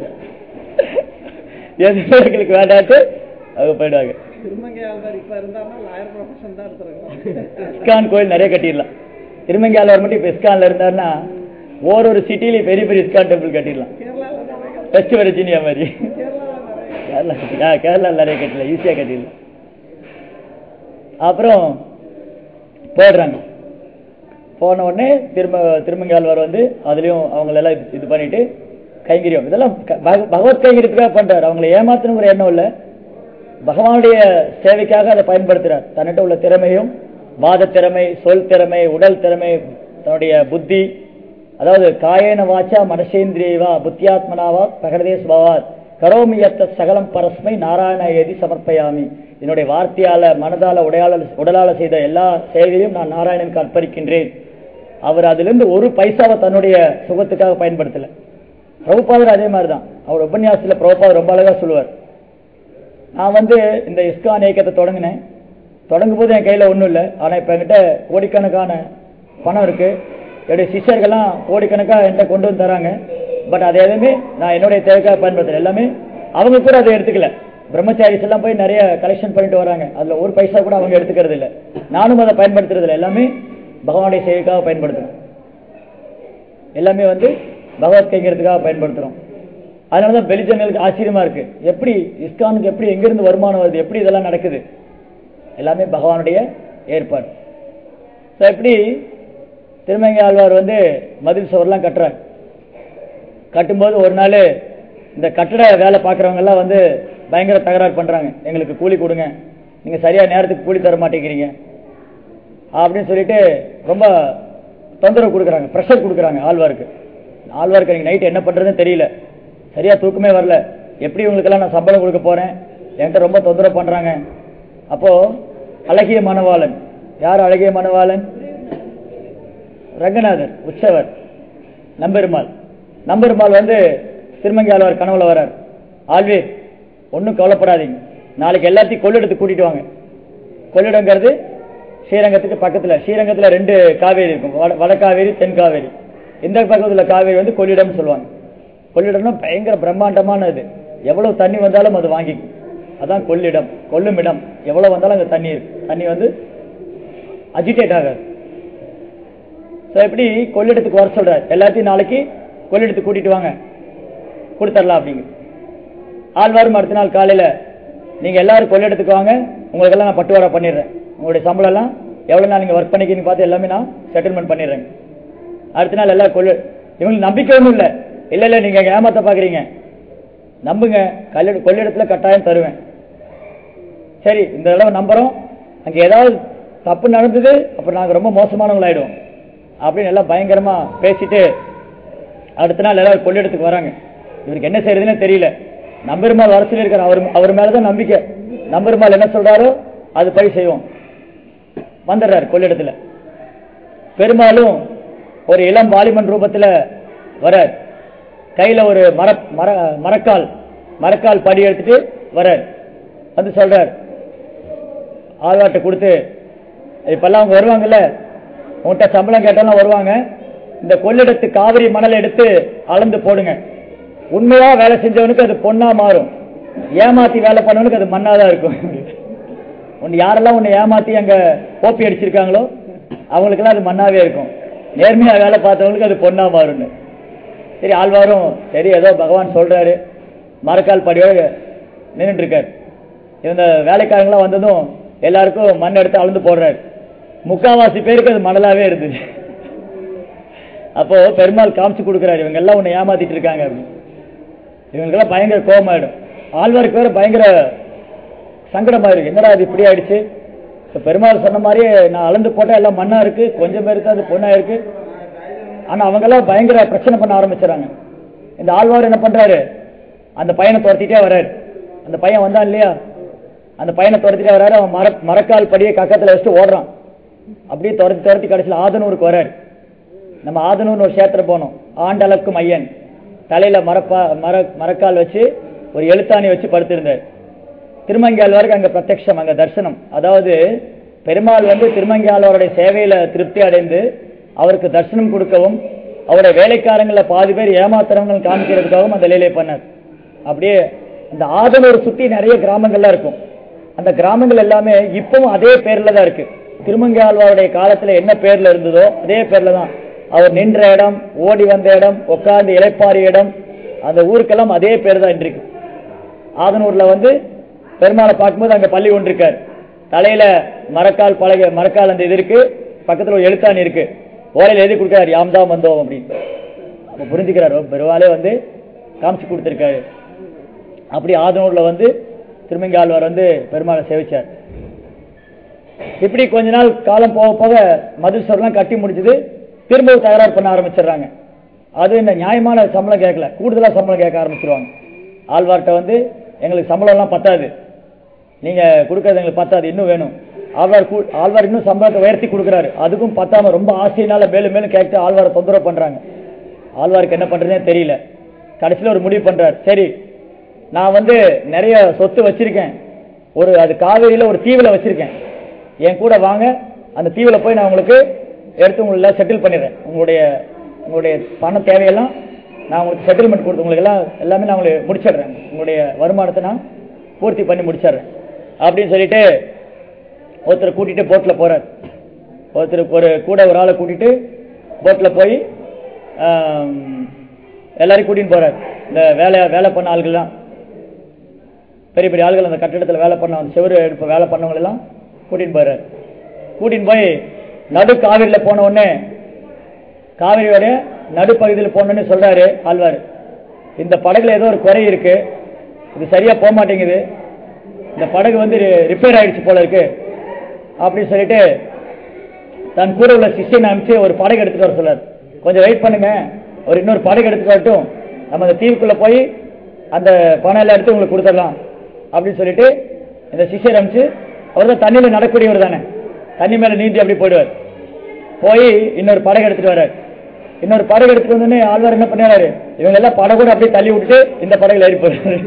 எதுவுமே எங்களுக்கு வேண்டாட்டு அவங்க போயிடுவாங்க திருமங்கை ஆழ்வார் இப்ப இருந்தாருன்னா லாயர் ப்ரொஃபஷன் தான் இருக்கிறாங்க இஸ்கான் கோயில் நிறைய கட்டிடலாம் திருமங்கையாளர் மட்டும் இப்ப இஸ்கான்ல இருந்தாருன்னா ஓரொரு சிட்டிலையும் பெரிய பெரிய இஸ்கான் டெம்பிள் கட்டிடலாம் கேரளால நிறைய வெஸ்ட் வெர்ஜினியா மாதிரி கேரளால நிறைய கேரளா கட்டி- ஆ, கேரளா நிறைய கட்டல ஈஸியா கட்டிடலாம் அப்புறம் போடுறாங்க போன உடனே திரும்ப திருமங்கால்வார் வந்து அதுலயும் அவங்கள எல்லாம் இது- இது பண்ணிட்டு கைங்கரியம் இதெல்லாம் க- பக- பகவத் கைங்கரியத்துக்காக பண்றாரு அவங்களை ஏமாத்தணுங்கிற எண்ணம் இல்ல பகவானுடைய சேவைக்காக அதை பயன்படுத்துறார் தன்னிட்ட உள்ள திறமையும் வாத திறமை சொல் திறமை உடல் திறமை தன்னுடைய புத்தி அதாவது காயேன வாச்சா மனசேந்திரியவா புத்தியாத்மனாவா பிரகடதே சுபாவாத் கரோமியத்த சகலம் பரஸ்மை நாராயண ஏதி சமர்ப்பயாமி என்னுடைய வார்த்தையால மனதால உடையால உடலால செய்த எல்லா சேவையும் நான் நாராயணனுக்கு அர்ப்பணிக்கின்றேன் அவர் அதிலிருந்து ஒரு பைசாவை தன்னுடைய சுகத்துக்காக பயன்படுத்தல பிரபுபாதர் அதே மாதிரி தான் அவர் உபன்யாசத்துல பிரபுபாதர் ரொம்ப அழகா சொல்லுவார் நான் வந்து இந்த இஸ்கான் இயக்கத்தை தொடங்கினேன் தொடங்கும் போது என் கையில ஒண்ணும் இல்லை ஆனா இப்ப என்கிட்ட கோடிக்கணக்கான பணம் இருக்கு என்னுடைய சிஷ்யர்கள்லாம் கோடிக்கணக்கா என்கிட்ட கொண்டு வந்து தராங்க பட் அது எதுவுமே நான் என்னுடைய தேவைக்காக பயன்படுத்துறேன் எல்லாமே அவங்க கூட அதை எடுத்துக்கல பிரம்மச்சாரிஸ் எல்லாம் போய் நிறைய கலெக்ஷன் பண்ணிட்டு வராங்க அதுல ஒரு பைசா கூட அவங்க எடுத்துக்கிறது இல்ல நானும் அதை பயன்படுத்துறது இல்ல எல்லாமே பகவானுடைய சேவைக்காக பயன்படுத்துறேன் எல்லாமே வந்து பகவத் கைங்கிறதுக்காக பயன்படுத்துறோம் அதனாலதான் பெலிஜங்களுக்கு ஆச்சரியமா இருக்கு எப்படி இஸ்கானுக்கு எப்படி எங்கிருந்து வருமானம் வருது எப்படி இதெல்லாம் நடக்குது எல்லாமே பகவானுடைய ஏற்பாடு ஸோ எப்படி திருமங்கை ஆழ்வார் வந்து மதில் சுவர்லாம் கட்டுறாங்க கட்டும்போது ஒரு நாள் இந்த கட்டட வேலை பார்க்குறவங்க எல்லாம் வந்து பயங்கர தகராறு பண்றாங்க எங்களுக்கு கூலி கொடுங்க நீங்க சரியா நேரத்துக்கு கூலி தர மாட்டேங்கிறீங்க அப்படின்னு சொல்லிட்டு ரொம்ப தொந்தரவு கொடுக்குறாங்க ப்ரெஷர் கொடுக்குறாங்க ஆழ்வாருக்கு ஆழ்வாருக்கு எனக்கு நைட் என்ன பண்றதுன்னு தெரியல சரியா தூக்கமே வரல எப்படி இவங்களுக்கெல்லாம் நான் சம்பளம் கொடுக்க போறேன் என்கிட்ட ரொம்ப தொந்தரவு பண்றாங்க அப்போ அழகிய மணவாளன் யார் அழகிய மணவாளன் ரங்கநாதர் உற்சவர் நம்பெருமாள் நம்பெருமாள் வந்து திருமங்கி ஆழ்வார் கனவுல வரார் ஆழ்வீர் ஒன்றும் கவலைப்படாதீங்க நாளைக்கு எல்லாத்தையும் கொள்ளிடத்துக்கு கூட்டிட்டு வாங்க கொள்ளிடங்கிறது ஸ்ரீரங்கத்துக்கு பக்கத்துல ஸ்ரீரங்கத்துல ரெண்டு காவேரி இருக்கும் வட வடகாவேரி தென்காவேரி இந்த பக்கத்துல காவேரி வந்து கொள்ளிடம்னு சொல்லுவாங்க கொள்ளிடம்னா பயங்கர பிரம்மாண்டமான இது எவ்வளவு தண்ணி வந்தாலும் அது வாங்கிக்கும் அதான் கொள்ளிடம் கொள்ளும் இடம் எவ்வளவு வந்தாலும் அங்க தண்ணி இருக்கு தண்ணி வந்து அஜிடேட் ஆகாது ஸோ எப்படி கொள்ளிடத்துக்கு வர சொல்றாரு எல்லாத்தையும் நாளைக்கு கொள்ளிடத்துக்கு கூட்டிட்டு வாங்க கொடுத்துடலாம் அப்படிங்க ஆழ்வாரும் அடுத்த நாள் காலையில நீங்க எல்லாரும் கொள்ளிடத்துக்கு வாங்க உங்களுக்கெல்லாம் நான் பட்டுவாடா பண்ணிடுறேன் உங்களுடைய சம்பளம் எல்லாம் எவ்வளவு நாள் நீங்க ஒர்க் பண்ணிக்கின்னு பார்த்து எல்லாமே நான் செட்டில்மெண்ட் பண்ணிடுறேன் அடுத்த நாள் எல்லாம் கொள்ளு இவங்களுக்கு நம்பிக்கை ஒன்றும் இல்லை இல்ல இல்ல நீங்க ஏமாத்த பாக்குறீங்க நம்புங்க கல்லிட கொள்ளிடத்துல கட்டாயம் தருவேன் சரி இந்த தடவை நம்புறோம் அங்க ஏதாவது தப்பு நடந்தது அப்புறம் நாங்க ரொம்ப மோசமானவங்களாயிடுவோம் அப்படின்னு எல்லாம் பயங்கரமா பேசிட்டு அடுத்த நாள் எல்லாரும் கொள்ளிடத்துக்கு வராங்க இவருக்கு என்ன செய்யறதுன்னு தெரியல நம்பெருமாள் வர சொல்லியிருக்காரு அவர் அவர் மேலதான் நம்பிக்கை நம்பெருமாள் என்ன சொல்றாரோ அது படி செய்வோம் வந்துடுறாரு கொள்ளிடத்துல பெரும்பாலும் ஒரு இளம் வாலிபன் ரூபத்துல வரார் கையில ஒரு மர மர மரக்கால் மரக்கால் படி எடுத்துட்டு வரார் வந்து சொல்றார் ஆழ்வாட்டை கொடுத்து இப்பெல்லாம் அவங்க வருவாங்கல்ல உங்கள்கிட்ட சம்பளம் கேட்டாலும் வருவாங்க இந்த கொள்ளிடத்து காவிரி மணல் எடுத்து அளந்து போடுங்க உண்மையா வேலை செஞ்சவனுக்கு அது பொண்ணா மாறும் ஏமாத்தி வேலை பண்ணவனுக்கு அது மண்ணா தான் இருக்கும் உன்னை யாரெல்லாம் உன்னை ஏமாத்தி அங்க கோப்பி அடிச்சிருக்காங்களோ அவங்களுக்கெல்லாம் அது மண்ணாவே இருக்கும் நேர்மையா வேலை பார்த்தவங்களுக்கு அது பொண்ணா மாறும்னு சரி ஆழ்வாரும் சரி ஏதோ பகவான் சொல்றாரு மரக்கால் படியோட நின்றுட்டு இருக்காரு இந்த வேலைக்காரங்களாம் வந்ததும் எல்லாருக்கும் மண் எடுத்து அளந்து போடுறாரு முக்காவாசி பேருக்கு அது மணலாவே இருந்துச்சு அப்போ பெருமாள் காமிச்சு கொடுக்குறாரு இவங்க எல்லாம் உன்னை ஏமாத்திட்டு இருக்காங்க அப்படின்னு இவங்களுக்கெல்லாம் பயங்கர கோபமாயிடும் ஆழ்வாருக்கு வேற பயங்கர சங்கடமா இருக்கு என்னடா இது இப்படி ஆயிடுச்சு இப்ப பெருமாள் சொன்ன மாதிரியே நான் அளந்து போட்டா எல்லாம் மண்ணா இருக்கு கொஞ்சம் பேருக்கு அது பொண்ணா இருக்கு ஆனா அவங்க எல்லாம் பயங்கர பிரச்சனை பண்ண ஆரம்பிச்சுறாங்க இந்த ஆழ்வார் என்ன பண்றாரு அந்த பையனை துரத்திட்டே வர்றாரு அந்த பையன் வந்தான் இல்லையா அந்த பையனை துரத்திட்டே வர்றாரு அவன் மர மரக்கால் படியை கக்கத்துல வச்சுட்டு ஓடுறான் அப்படியே துரத்தி துரத்தி கடைசியில் ஆதனூருக்கு வர்றாரு நம்ம ஆதனூர்னு ஒரு சேத்திரம் போனோம் ஆண்டளக்கும் ஐயன் தலையில மரப்பா மர மரக்கால் வச்சு ஒரு எழுத்தாணி வச்சு படுத்திருந்தார் திருமங்கியாழ்வாருக்கு அங்க பிரத்யக்ஷம் அங்க தரிசனம் அதாவது பெருமாள் வந்து திருமங்கியாழ்வாருடைய சேவையில திருப்தி அடைந்து அவருக்கு தரிசனம் கொடுக்கவும் அவருடைய வேலைக்காரங்கள பாதி பேர் ஏமாத்துறவங்க காமிக்கிறதுக்காகவும் அந்த லீலை பண்ணார் அப்படியே இந்த ஆதனூர் சுத்தி நிறைய கிராமங்கள்லாம் இருக்கும் அந்த கிராமங்கள் எல்லாமே இப்பவும் அதே பேர்ல தான் இருக்கு திருமங்கியாழ்வாருடைய காலத்துல என்ன பேர்ல இருந்ததோ அதே பேர்ல தான் அவர் நின்ற இடம் ஓடி வந்த இடம் உட்கார்ந்து இலைப்பாரிய இடம் அந்த ஊருக்கெல்லாம் அதே பேர் தான் இருக்கு ஆதனூர்ல வந்து பெருமாளை பார்க்கும்போது அங்க பள்ளி ஒன்று இருக்கார் தலையில மரக்கால் பழக மரக்கால் அந்த இது இருக்கு பக்கத்துல ஒரு எழுத்தாணி இருக்கு ஓலையில எழுதி கொடுக்கிறார் யாம் தான் வந்தோம் அப்படின்னு அப்ப புரிஞ்சுக்கிறாரு பெருமாளே வந்து காமிச்சு கொடுத்திருக்காரு அப்படி ஆதனூர்ல வந்து திருமங்கி ஆழ்வார் வந்து பெருமாளை சேவிச்சார் இப்படி கொஞ்ச நாள் காலம் போக போக மதுஸ்வரெல்லாம் கட்டி முடிச்சது திரும்பவும் தகராறு பண்ண ஆரம்பிச்சிடுறாங்க அது இந்த நியாயமான சம்பளம் கேட்கல கூடுதலா சம்பளம் கேட்க ஆரம்பிச்சிருவாங்க ஆழ்வார்ட்ட வந்து எங்களுக்கு சம்பளம் எல்லாம் பத்தாது நீங்க கொடுக்கறது எங்களுக்கு பத்தாது இன்னும் வேணும் ஆழ்வார் கூ- ஆழ்வார் இன்னும் சம்பளத்தை உயர்த்தி கொடுக்குறாரு அதுக்கும் பத்தாம ரொம்ப ஆசையினால மேலும் மேலும் கேட்டு ஆழ்வாரை தொந்தரவு பண்றாங்க ஆழ்வாருக்கு என்ன பண்றதுனே தெரியல கடைசியில ஒரு முடிவு பண்றாரு சரி நான் வந்து நிறைய சொத்து வச்சிருக்கேன் ஒரு அது காவேரியில ஒரு தீவுல வச்சிருக்கேன் என் கூட வாங்க அந்த தீவுல போய் நான் உங்களுக்கு எடுத்து உங்களை செட்டில் பண்ணிடுறேன் உங்களுடைய உங்களுடைய பண தேவையெல்லாம் நான் உங்களுக்கு செட்டில்மெண்ட் கொடுத்து உங்களுக்கு எல்லாம் எல்லாமே நான் உங்களுக்கு முடிச்சிடுறேன் உங்களுடைய வருமானத்தை நான் பூர்த்தி பண்ணி முடிச்சிடுறேன் அப்படின்னு சொல்லிட்டு ஒருத்தர் கூட்டிட்டு போட்ல போறார் ஒருத்தர் ஒரு கூட ஒரு ஆளை கூட்டிட்டு போட்ல போய் ஆம், எல்லாரையும் கூட்டின்னு போறார் இந்த வேலை வேலை பண்ண ஆள்கள்லாம் பெரிய பெரிய ஆள்கள் அந்த கட்டிடத்துல வேலை பண்ண அந்த செவரு எடுப்ப வேலை பண்ணவங்க எல்லாம் கூட்டின்னு போறாரு கூட்டின்னு போய் நடு காவிரியில போன உடனே காவிரியோட நடுப்பகுதியில் போனோன்னு சொல்றாரு ஆழ்வார் இந்த படகுல ஏதோ ஒரு குறை இருக்கு இது சரியா போக மாட்டேங்குது இந்த படகு வந்து ரிப்பேர் ஆயிடுச்சு போல இருக்கு அப்படின்னு சொல்லிட்டு தன் கூட உள்ள சிஷ்யனை அனுப்பிச்சு ஒரு படகு எடுத்துட்டு வர சொல்றாரு கொஞ்சம் வெயிட் பண்ணுங்க ஒரு இன்னொரு படகு எடுத்துட்டு வரட்டும் நம்ம அந்த தீவுக்குள்ள போய் அந்த பணம் எல்லாம் எடுத்து உங்களுக்கு கொடுத்துடலாம் அப்படின்னு சொல்லிட்டு இந்த சிஷ்யர் அனுப்பிச்சு அவர் தான் தண்ணியில நடக்கூடியவர் தானே தண்ணி மேல நீந்தி அப்படி போயிடுவார் போய் இன்னொரு படகு எடுத்துட்டு வர்றாரு இன்னொரு படகு எடுத்துட்டு வந்தோடனே ஆழ்வார் என்ன பண்ணாரு இவங்க எல்லாம் படகோட அப்படியே தள்ளி விட்டுட்டு இந்த படகுல ஏறி போறாரு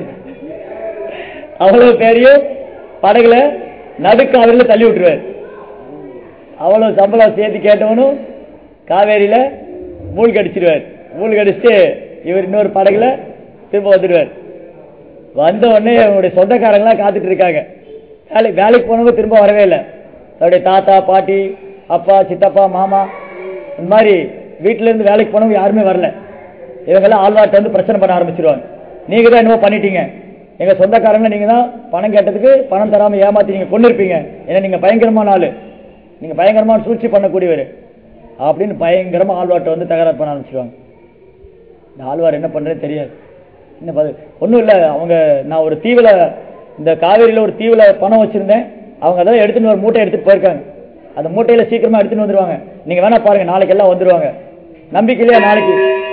அவ்வளவு பேரையும் படகுல நடுக்காவிரில தள்ளி விட்டுருவாரு அவ்வளவு சம்பளம் சேர்த்து கேட்டவனும் காவேரியில மூழ்கி அடிச்சிருவார் மூழ்கி அடிச்சுட்டு இவர் இன்னொரு படகுல திரும்ப வந்துடுவார் வந்த உடனே அவருடைய சொந்தக்காரங்களாம் காத்துட்டு இருக்காங்க வேலை வேலைக்கு போனவங்க திரும்ப வரவே இல்லை அவருடைய தாத்தா பாட்டி அப்பா சித்தப்பா மாமா இந்த மாதிரி வீட்டுல இருந்து வேலைக்கு போனவங்க யாருமே வரல இவங்கெல்லாம் ஆழ்வார்ட்ட வந்து பிரச்சனை பண்ண ஆரம்பிச்சிருவாங்க நீங்க தான் என்னவோ பண்ணிட்டீங்க எங்க சொந்தக்காரங்க நீங்க தான் பணம் கேட்டதுக்கு பணம் தராம ஏமாத்தி நீங்க கொண்டு இருப்பீங்க ஏன்னா நீங்க பயங்கரமான ஆளு நீங்க பயங்கரமான சூழ்ச்சி பண்ணக்கூடியவர் அப்படின்னு பயங்கரமா ஆழ்வார்ட்ட வந்து தகராறு பண்ண ஆரம்பிச்சிருவாங்க இந்த ஆழ்வார் என்ன பண்றேன்னு தெரியாது என்ன பதில் ஒன்றும் இல்லை அவங்க நான் ஒரு தீவுல இந்த காவேரியில ஒரு தீவுல பணம் வச்சிருந்தேன் அவங்க அதான் எடுத்துன்னு ஒரு மூட்டை எடுத்துட்டு போயிருக்காங்க அந்த மூட்டையில சீக்கிரமா எடுத்துன்னு வந்துருவாங்க நீங்க வேணா பாருங்க நாளைக்கு எல்லாம் வந்துருவாங்க நம்பிக்கையிலேயே நாளைக்கு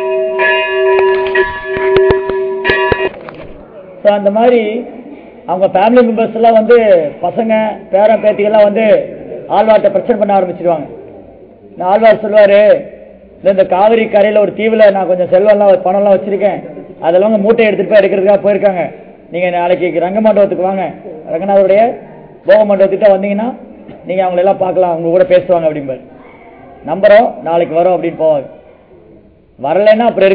ஸோ அந்த மாதிரி அவங்க ஃபேமிலி மெம்பர்ஸ் எல்லாம் வந்து பசங்க பேரன் பேத்திகள்லாம் வந்து ஆழ்வார்ட்ட பிரச்சனை பண்ண ஆரம்பிச்சிருவாங்க இந்த ஆழ்வார் சொல்லுவாரு இந்த இந்த காவிரி கரையில ஒரு தீவுல நான் கொஞ்சம் செல்வம்லாம் பணம்லாம் வச்சிருக்கேன் அதெல்லாம் அவங்க மூட்டை எடுத்துட்டு போய் எடுக்கிறதுக்காக போயிருக்காங்க நீங்க நாளைக்கு ரங்க மண்டபத்துக்கு வாங்க ரங்கநாதருடைய போக மண்டபத்துக்கிட்ட வந்தீங்கன்னா நீங்க அவங்கள எல்லாம் பார்க்கலாம் அவங்க கூட பேசுவாங்க அப்படிம்பாரு நம்புறோம் நாளைக்கு வரோம் அப்படின்னு போவாங்க வரலைன்னா அப்புறம் இருக்கு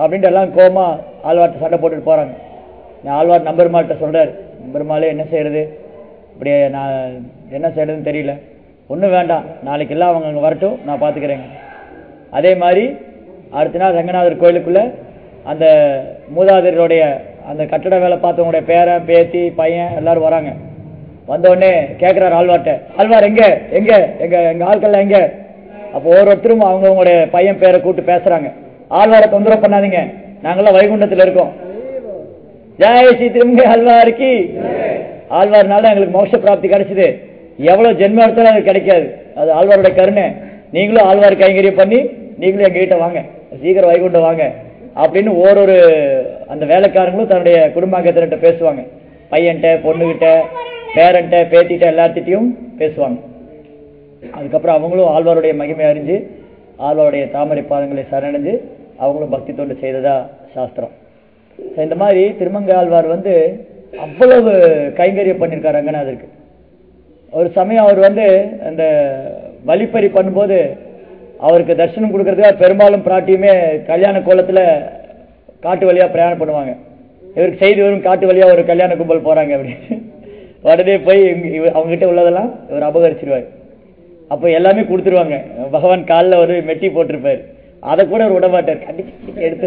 அப்படின்ட்டு எல்லாம் கோமா ஆழ்வார்ட்ட சண்டை போட்டுட்டு போறாங்க நான் ஆழ்வார் நம்பெருமாள்கிட்ட சொல்றாரு நம்பெருமாளே என்ன செய்யறது இப்படி நான் என்ன செய்யறதுன்னு தெரியல ஒன்றும் வேண்டாம் நாளைக்கு எல்லாம் அவங்க அங்கே வரட்டும் நான் பார்த்துக்கிறேங்க அதே மாதிரி அடுத்த நாள் ரங்கநாதர் கோயிலுக்குள்ள அந்த மூதாதையருடைய அந்த கட்டட வேலை பார்த்தவங்களுடைய பேரன் பேத்தி பையன் எல்லாரும் வராங்க வந்த உடனே கேட்குறாரு ஆழ்வார்ட்ட ஆழ்வார் எங்க எங்க எங்க எங்க ஆட்கள்லாம் எங்க அப்போ ஒவ்வொருத்தரும் அவங்கவுங்களுடைய பையன் பேரை கூப்பிட்டு பேசுறாங்க ஆழ்வாரை தொந்தரவு பண்ணாதீங்க நாங்கெல்லாம் வைகுண்டத்துல இருக்கோம் ஜெய் ஸ்ரீ திருமங்கை ஆழ்வாருக்கு ஆழ்வார்னால எங்களுக்கு மோட்ச பிராப்தி கிடைச்சது எவ்வளவு ஜென்ம எடுத்தாலும் அது கிடைக்காது அது ஆழ்வாருடைய கருணை நீங்களும் ஆழ்வார் கைங்கரியம் பண்ணி நீங்களும் எங்க கிட்ட வாங்க சீக்கிரம் வைகுண்டம் வாங்க அப்படின்னு ஓரொரு அந்த வேலைக்காரங்களும் தன்னுடைய குடும்பாங்கத்திட்ட பேசுவாங்க பையன்கிட்ட பொண்ணுகிட்ட பேரன்ட்ட பேத்திட்ட எல்லாத்திட்டையும் பேசுவாங்க அதுக்கப்புறம் அவங்களும் ஆழ்வாருடைய மகிமை அறிஞ்சு ஆழ்வாருடைய தாமரை பாதங்களை சரணடைஞ்சு அவங்களும் பக்தி தொண்டு செய்ததா சாஸ்திரம் So, இந்த மாதிரி திருமங்க ஆழ்வார் வந்து அவ்வளவு கைங்கரியம் பண்ணியிருக்காரு ரங்கநாதருக்கு ஒரு சமயம் அவர் வந்து அந்த வழிப்பறி பண்ணும்போது அவருக்கு தரிசனம் கொடுக்கறதுக்காக பெரும்பாலும் பிராட்டியுமே கல்யாண கோலத்துல காட்டு வழியா பிரயாணம் பண்ணுவாங்க இவருக்கு செய்தி வரும் காட்டு வழியா ஒரு கல்யாண கும்பல் போறாங்க அப்படின்னு உடனே போய் இவங்க- இவ- அவங்க கிட்ட உள்ளதெல்லாம் இவர் அபகரிச்சிருவார் அப்போ எல்லாமே கொடுத்துருவாங்க பகவான் காலில் ஒரு மெட்டி போட்டிருப்பார் அதை கூட அவர் விட மாட்டார் கண்டிச்சு எடுத்து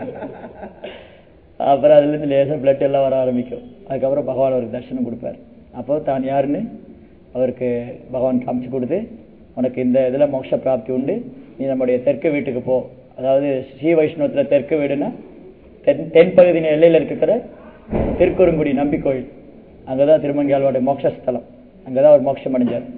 அப்புறம் அதுலேருந்து லேசாக பிளட் எல்லாம் வர ஆரம்பிக்கும் அதுக்கப்புறம் பகவான் அவருக்கு தரிசனம் கொடுப்பார் அப்போ தான் யாருன்னு அவருக்கு பகவான் காமிச்சு கொடுத்து உனக்கு இந்த இதில் மோட்ச பிராப்தி உண்டு நீ நம்முடைய தெற்கு வீட்டுக்கு போ அதாவது ஸ்ரீ வைஷ்ணவத்தில் தெற்கு வீடுனா தென் தென்பகுதி எல்லையில் இருக்கிற திருக்குறுங்குடி நம்பி கோயில் அங்கே தான் திருமங்கியாளோட மோட்சஸ்தலம் அங்கே தான் அவர் மோட்சம் அடைஞ்சார்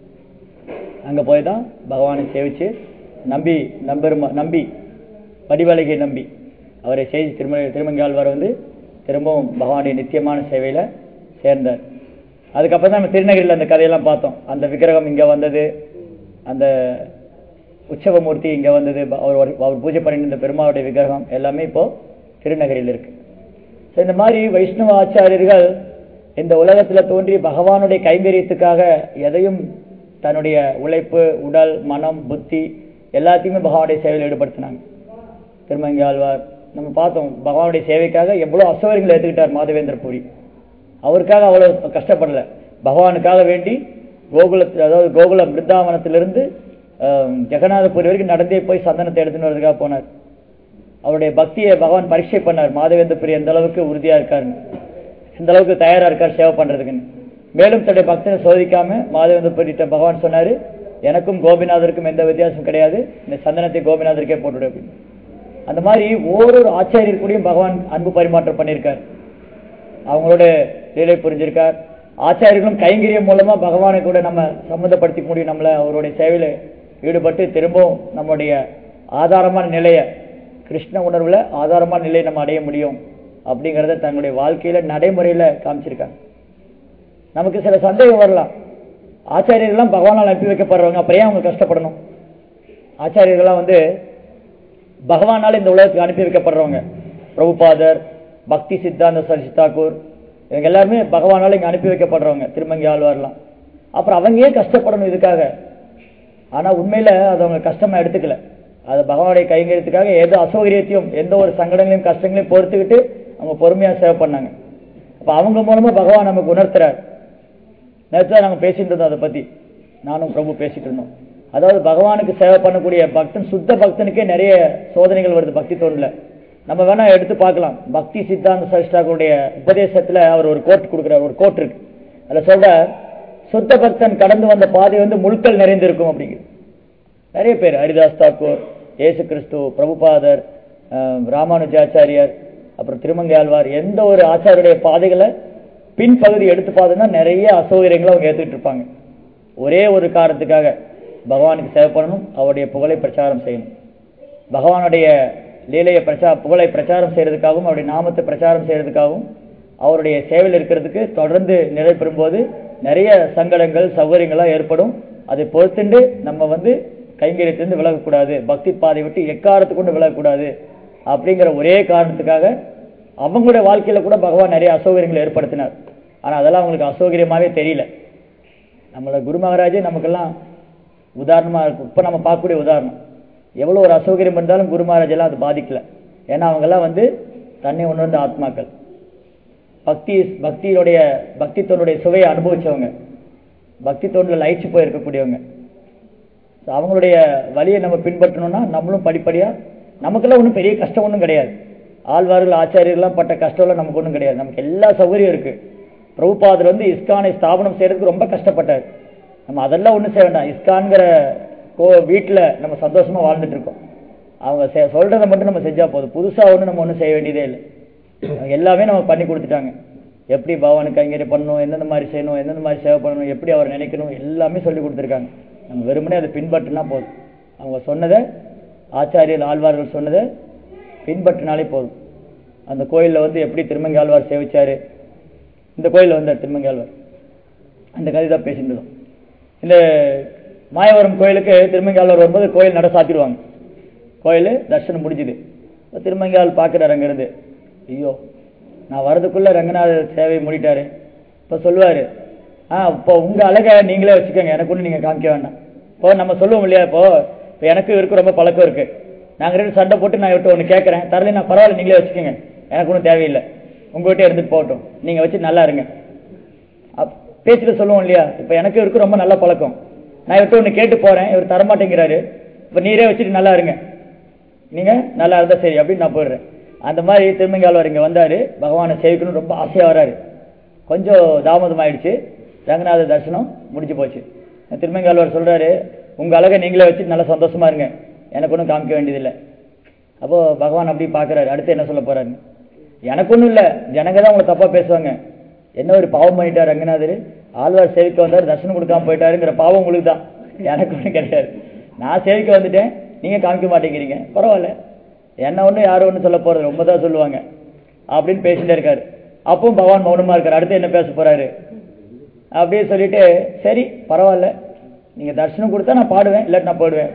அங்கே போய் தான் பகவானை சேவிச்சு நம்பி நம்பெருமா நம்பி வடிவழகிய நம்பி அவரை செய்தி திரும திருமங்காழ்வார் வந்து திரும்பவும் பகவானுடைய நித்தியமான சேவையில் சேர்ந்தார் அதுக்கப்புறம் தான் நம்ம திருநகரில் அந்த கதையெல்லாம் பார்த்தோம் அந்த விக்கிரகம் இங்கே வந்தது அந்த உற்சவமூர்த்தி இங்கே வந்தது ப- அவர் ஒரு- அவர் பூஜை பண்ணிட்டு இருந்த பெருமாளுடைய விக்கிரகம் எல்லாமே இப்போ திருநகரில் இருக்கு So, இந்த மாதிரி வைஷ்ணவ ஆச்சாரியர்கள் இந்த உலகத்துல தோன்றி பகவானுடைய கைங்கரியத்துக்காக எதையும் தன்னுடைய உழைப்பு உடல் மனம் புத்தி எல்லாத்தையுமே பகவானுடைய சேவையில் ஈடுபடுத்தினாங்க திருமங்கி ஆழ்வார் நம்ம பார்த்தோம் பகவானுடைய சேவைக்காக எவ்வளவு அசௌகரியங்களை எடுத்துக்கிட்டார் மாதவேந்திர பூரி அவருக்காக அவ்வளவு கஷ்டப்படல பகவானுக்காக வேண்டி கோகுலத்தில் அதாவது கோகுல பிருந்தாவனத்திலிருந்து ஆஹ், ஜெகநாதபுரி வரைக்கும் நடந்தே போய் சந்தனத்தை எடுத்துன்னு வரதுக்காக போனார் அவருடைய பக்தியை பகவான் பரீட்சை பண்ணார் மாதவேந்திர புரி எந்த அளவுக்கு உறுதியா இருக்காருன்னு எந்த அளவுக்கு தயாரா இருக்கார் சேவை பண்றதுக்குன்னு மேலும் தன்னுடைய பக்தனை சோதிக்காம மாதவேந்திர புரிட்ட பகவான் சொன்னாரு எனக்கும் கோபிநாதருக்கும் எந்த வித்தியாசம் கிடையாது இந்த சந்தனத்தை கோபிநாதருக்கே போட்டுவிடு அப்படின்னு அந்த மாதிரி ஓரொரு ஆச்சாரியர் கூடயும் பகவான் அன்பு பரிமாற்றம் பண்ணியிருக்கார் அவங்களோட லீலை புரிஞ்சிருக்கார் ஆச்சாரியர்களும் கைங்கரியம் மூலமா பகவானை கூட நம்ம சம்மந்தப்படுத்திக்க முடியும் நம்மள அவருடைய சேவையில ஈடுபட்டு திரும்பவும் நம்முடைய ஆதாரமான நிலைய கிருஷ்ண உணர்வுல ஆதாரமான நிலையை நம்ம அடைய முடியும் அப்படிங்கறத தங்களுடைய வாழ்க்கையில நடைமுறையில காமிச்சிருக்காங்க நமக்கு சில சந்தேகம் வரலாம் ஆச்சாரியர்கள்லாம் பகவானால் அனுப்பி வைக்கப்படுறவங்க அப்புறம் ஏன் அவங்க கஷ்டப்படணும் ஆச்சாரியர்கள்லாம் வந்து பகவானால் இந்த உலகத்துக்கு அனுப்பி வைக்கப்படுறவங்க பிரபுபாதர் பக்தி சித்தாந்த சரசி தாக்கூர் இவங்க எல்லாருமே பகவானால் இங்க அனுப்பி வைக்கப்படுறவங்க திருமங்கி ஆழ்வார்லாம் அப்புறம் அவங்க ஏன் கஷ்டப்படணும் இதுக்காக ஆனா உண்மையில அது அவங்க கஷ்டமா எடுத்துக்கல அது பகவானுடைய கைங்கரியத்துக்காக எந்த அசௌகரியத்தையும் எந்த ஒரு சங்கடங்களையும் கஷ்டங்களையும் பொறுத்துக்கிட்டு அவங்க பொறுமையா சேவை பண்ணாங்க அப்ப அவங்க மூலமா பகவான் நமக்கு உணர்த்துறார் நேற்று தான் நாங்கள் பேசிட்டு இருந்தோம் அதை பத்தி நானும் பிரபு பேசிட்டு இருந்தோம் அதாவது பகவானுக்கு சேவை பண்ணக்கூடிய பக்தன் சுத்த பக்தனுக்கே நிறைய சோதனைகள் வருது பக்தி தோண்டில் நம்ம வேணா எடுத்து பார்க்கலாம் பக்தி சித்தாந்த சரிஷ்டாக்களுடைய உபதேசத்துல அவர் ஒரு கோட் கொடுக்குறார் ஒரு கோட் இருக்கு அதுல சொல்ற சுத்த பக்தன் கடந்து வந்த பாதை வந்து முழுக்கள் நிறைந்திருக்கும் அப்படிங்கிறது நிறைய பேர் ஹரிதாஸ் தாக்கூர் இயேசு கிறிஸ்து பிரபுபாதர் அஹ், ராமானுஜாச்சாரியார் அப்புறம் திருமங்கை ஆழ்வார் எந்த ஒரு ஆச்சாரியருடைய பாதைகளை பின்பகுதி எடுத்து பார்த்தோம்னா நிறைய அசௌகரியங்களை அவங்க ஏத்துக்கிட்டு இருப்பாங்க ஒரே ஒரு காரணத்துக்காக பகவானுக்கு சேவை பண்ணணும் அவருடைய புகழை பிரச்சாரம் செய்யணும் பகவானுடைய லீலையை பிரச்சா புகழை பிரச்சாரம் செய்யறதுக்காகவும் அவருடைய நாமத்தை பிரச்சாரம் செய்யறதுக்காகவும் அவருடைய சேவையில் இருக்கிறதுக்கு தொடர்ந்து நிலை பெறும்போது நிறைய சங்கடங்கள் சௌகரியங்கள்லாம் ஏற்படும் அதை பொறுத்துண்டு நம்ம வந்து கைங்கரியத்திலிருந்து விலகக்கூடாது பக்தி பாதை விட்டு எக்காரத்துக்கு கொண்டு விலகக்கூடாது அப்படிங்கிற ஒரே காரணத்துக்காக அவங்களுடைய வாழ்க்கையில கூட பகவான் நிறைய அசௌகரியங்களை ஏற்படுத்தினார் ஆனா அதெல்லாம் அவங்களுக்கு அசௌகரியமாவே தெரியல நம்மளோட குரு மகாராஜே நமக்கெல்லாம் உதாரணமா இருக்கும் இப்ப நம்ம பார்க்கக்கூடிய உதாரணம் எவ்வளவு ஒரு அசௌகரியம் இருந்தாலும் குரு மகாராஜ் எல்லாம் அது பாதிக்கல ஏன்னா அவங்கெல்லாம் வந்து தன்னை உணர்ந்த ஆத்மாக்கள் பக்தி பக்தியுடைய பக்தி தொண்டுடைய சுவையை அனுபவிச்சவங்க பக்தி தொண்டில் லயிச்சு போயிருக்கக்கூடியவங்க So, அவங்களுடைய வழியை நம்ம பின்பற்றணும்னா நம்மளும் படிப்படியா நமக்கெல்லாம் ஒன்றும் பெரிய கஷ்டம் ஒன்றும் கிடையாது ஆழ்வார்கள் ஆச்சாரியர்கள்லாம் பட்ட கஷ்டம்லாம் நமக்கு ஒன்றும் கிடையாது நமக்கு எல்லா சௌகரியம் இருக்கு பிரபுபாதர் வந்து இஸ்கானை ஸ்தாபனம் செய்யறதுக்கு ரொம்ப கஷ்டப்பட்டார் நம்ம அதெல்லாம் ஒன்றும் செய்ய வேண்டாம் இஸ்கான்கிற கோ வீட்டில் நம்ம சந்தோஷமா வாழ்ந்துட்டு இருக்கோம் அவங்க செ- சொல்றதை மட்டும் நம்ம செஞ்சா போதும் புதுசா ஒன்றும் நம்ம ஒன்றும் செய்ய வேண்டியதே இல்லை அவங்க எல்லாமே நம்ம பண்ணி கொடுத்துட்டாங்க எப்படி பகவானுக்கு கைங்கரியம் பண்ணணும் எந்தெந்த மாதிரி செய்யணும் எந்தெந்த மாதிரி சேவை பண்ணணும் எப்படி அவர் நினைக்கணும் எல்லாமே சொல்லி கொடுத்துருக்காங்க நம்ம வெறுமனே அதை பின்பற்றினா போதும் அவங்க சொன்னதை ஆச்சாரியர் ஆழ்வார்கள் சொன்னதை பின்பற்றினாலே போதும் அந்த கோயில்ல வந்து எப்படி திருமங்கி ஆழ்வார் சேவிச்சாரு இந்த கோயில்ல வந்தார் திருமங்கி ஆழ்வார் அந்த கதை தான் பேசிட்டு இருந்தோம் இந்த மாயவரம் கோயிலுக்கு திருமங்கி ஆழ்வார் வரும்போது கோயில் நட சாத்திடுவாங்க கோயில் தர்ஷனம் முடிஞ்சுது இப்ப திருமங்கி ஆள் பார்க்குறாரு அங்கிருந்து ஐயோ நான் வரதுக்குள்ள ரங்கநாதர் சேவையை முடிட்டாரு இப்போ சொல்லுவாரு ஆ இப்போ உங்க அழகை நீங்களே வச்சுக்கோங்க எனக்கு ஒன்றும் நீங்க காமிக்க வேண்டாம் இப்போ நம்ம சொல்லுவோம் இல்லையா இப்போ இப்போ எனக்கு இவருக்கு ரொம்ப பழக்கம் இருக்கு நாங்க ரெண்டு சண்டை போட்டு நான் இவர்கிட்ட ஒன்று கேட்கறேன் தரல நான் பரவாயில்ல நீங்களே வச்சுக்கோங்க எனக்கு ஒன்றும் தேவையில்லை உங்ககிட்ட இருந்துட்டு போகட்டும் நீங்க வச்சு நல்லா இருங்க அப்- பேச்சுல சொல்லுவோம் இல்லையா இப்ப எனக்கு இவருக்கு ரொம்ப நல்ல பழக்கம் நான் இவர்கிட்ட ஒன்று கேட்டு போறேன் இவர் தரமாட்டேங்கிறாரு இப்ப நீரே வச்சுட்டு நல்லா இருங்க நீங்க நல்லா இருந்தா சரி அப்படின்னு நான் போயிடுறேன் அந்த மாதிரி திருமங்கால்வார் இங்க வந்தாரு பகவானை சேவிக்கணும் ரொம்ப ஆசையா வராரு கொஞ்சம் தாமதம் ஆயிடுச்சு ரங்கநாத தரிசனம் முடிஞ்சு போச்சு திருமங்கால்வார் சொல்றாரு உங்க அழகை நீங்களே வச்சு நல்லா சந்தோஷமா இருங்க எனக்கு ஒன்றும் காமிக்க வேண்டியதில்லை அப்போ பகவான் அப்படி பார்க்கறாரு அடுத்து என்ன சொல்ல போறாரு எனக்கு ஒன்றும் இல்லை ஜனங்க தான் உங்களை தப்பா பேசுவாங்க என்ன ஒரு பாவம் பண்ணிட்டார் ரங்கநாதர் ஆழ்வார் சேவிக்க வந்தார் தரிசனம் கொடுக்காம போயிட்டாருங்கிற பாவம் உங்களுக்கு தான் எனக்கு ஒன்றும் கிடையாது நான் சேவிக்க வந்துட்டேன் நீங்க காமிக்க மாட்டேங்கிறீங்க பரவாயில்ல என்ன ஒன்றும் யாரும் ஒன்றும் சொல்ல போறது ரொம்ப தான் சொல்லுவாங்க அப்படின்னு பேசிட்டே இருக்காரு அப்பவும் பகவான் மௌனமா இருக்காரு அடுத்து என்ன பேச போறாரு அப்படியே சொல்லிட்டு சரி பரவாயில்ல நீங்க தரிசனம் கொடுத்தா நான் பாடுவேன் இல்லாட்டி நான் பாடுவேன்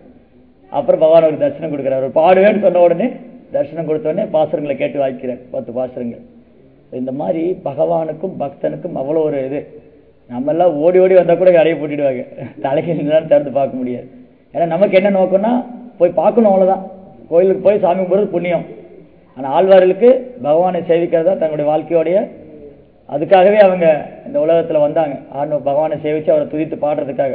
அப்புறம் பகவான் ஒரு தரிசனம் கொடுக்குறாரு அவர் பாடுவேன்னு சொன்ன உடனே தரிசனம் கொடுத்த உடனே பாசுரங்களை கேட்டு வாய்க்கிறார் பத்து பாசுரங்கள் இந்த மாதிரி பகவானுக்கும் பக்தனுக்கும் அவ்வளோ ஒரு இது நம்ம எல்லாம் ஓடி ஓடி வந்தா கூட அடைய போட்டுடுவாங்க தலைக்கு நின்று திறந்து பார்க்க முடியாது ஏன்னா நமக்கு என்ன நோக்கம்னா போய் பார்க்கணும் அவ்வளவுதான் கோயிலுக்கு போய் சாமி கும்பிடுறது புண்ணியம் ஆனா ஆழ்வார்களுக்கு பகவானை சேவிக்கிறது தான் தங்களுடைய வாழ்க்கையோடைய அதுக்காகவே அவங்க இந்த உலகத்துல வந்தாங்க ஆண்டு பகவானை சேவிச்சு அவரை துதித்து பாடுறதுக்காக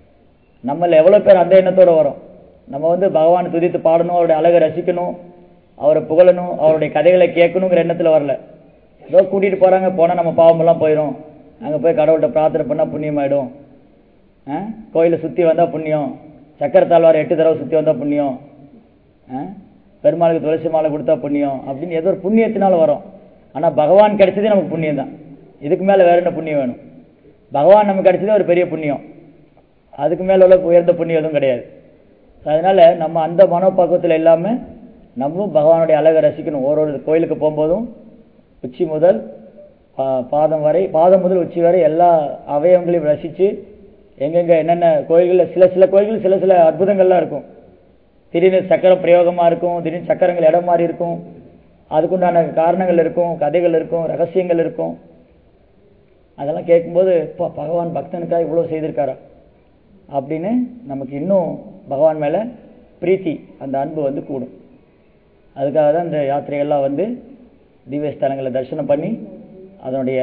நம்மள எவ்வளவு பேர் அந்த எண்ணத்தோட வரோம் நம்ம வந்து பகவானை துதித்து பாடணும் அவருடைய அழகை ரசிக்கணும் அவரை புகழணும் அவருடைய கதைகளை கேட்கணுங்கிற எண்ணத்துல வரல ஏதோ கூட்டிட்டு போறாங்க போனா நம்ம பாவமெல்லாம் போயிடும் அங்க போய் கடவுள்கிட்ட பிரார்த்தனை பண்ணா புண்ணியமாயிடும் ஆ? கோயிலை சுத்தி வந்தா புண்ணியம் சக்கர தாழ்வார் எட்டு தடவை சுத்தி வந்தா புண்ணியம் ஆ? பெருமாளுக்கு துளசி மாலை கொடுத்தா புண்ணியம் அப்படின்னு ஏதோ ஒரு புண்ணியத்தினால வரும் ஆனா பகவான் கிடைச்சதே நமக்கு புண்ணியம் தான் இதுக்கு மேல வேற என்ன புண்ணியம் வேணும் பகவான் நமக்கு கிடைச்சதே ஒரு பெரிய புண்ணியம் அதுக்கு மேல உள்ள உயர்ந்த புண்ணியம் எதுவும் கிடையாது அதனால நம்ம அந்த மனோபக்குவத்தில் இல்லாம நம்மளும் பகவானுடைய அழகை ரசிக்கணும் ஒரு ஒரு கோயிலுக்கு போகும்போதும் உச்சி முதல் பா- பாதம் வரை பாதம் முதல் உச்சி வரை எல்லா அவயவங்களையும் ரசிச்சு எங்கெங்க என்னென்ன கோயில்களில் சில சில கோயில்கள் சில சில அற்புதங்கள்லாம் இருக்கும் திடீர்னு சக்கரம் பிரயோகமா இருக்கும் திடீர்னு சக்கரங்கள் இடம் மாறி இருக்கும் அதுக்குண்டான காரணங்கள் இருக்கும் கதைகள் இருக்கும் ரகசியங்கள் இருக்கும் அதெல்லாம் கேட்கும்போது இப்போ பகவான் பக்தனுக்காக இவ்வளோ செய்திருக்காரா அப்படின்னு நமக்கு இன்னும் பகவான் மேல பிரீத்தி அந்த அன்பு வந்து கூடும் அதுக்காக தான் இந்த யாத்திரைகள்லாம் வந்து திவ்ய ஸ்தலங்களை தரிசனம் பண்ணி அதனுடைய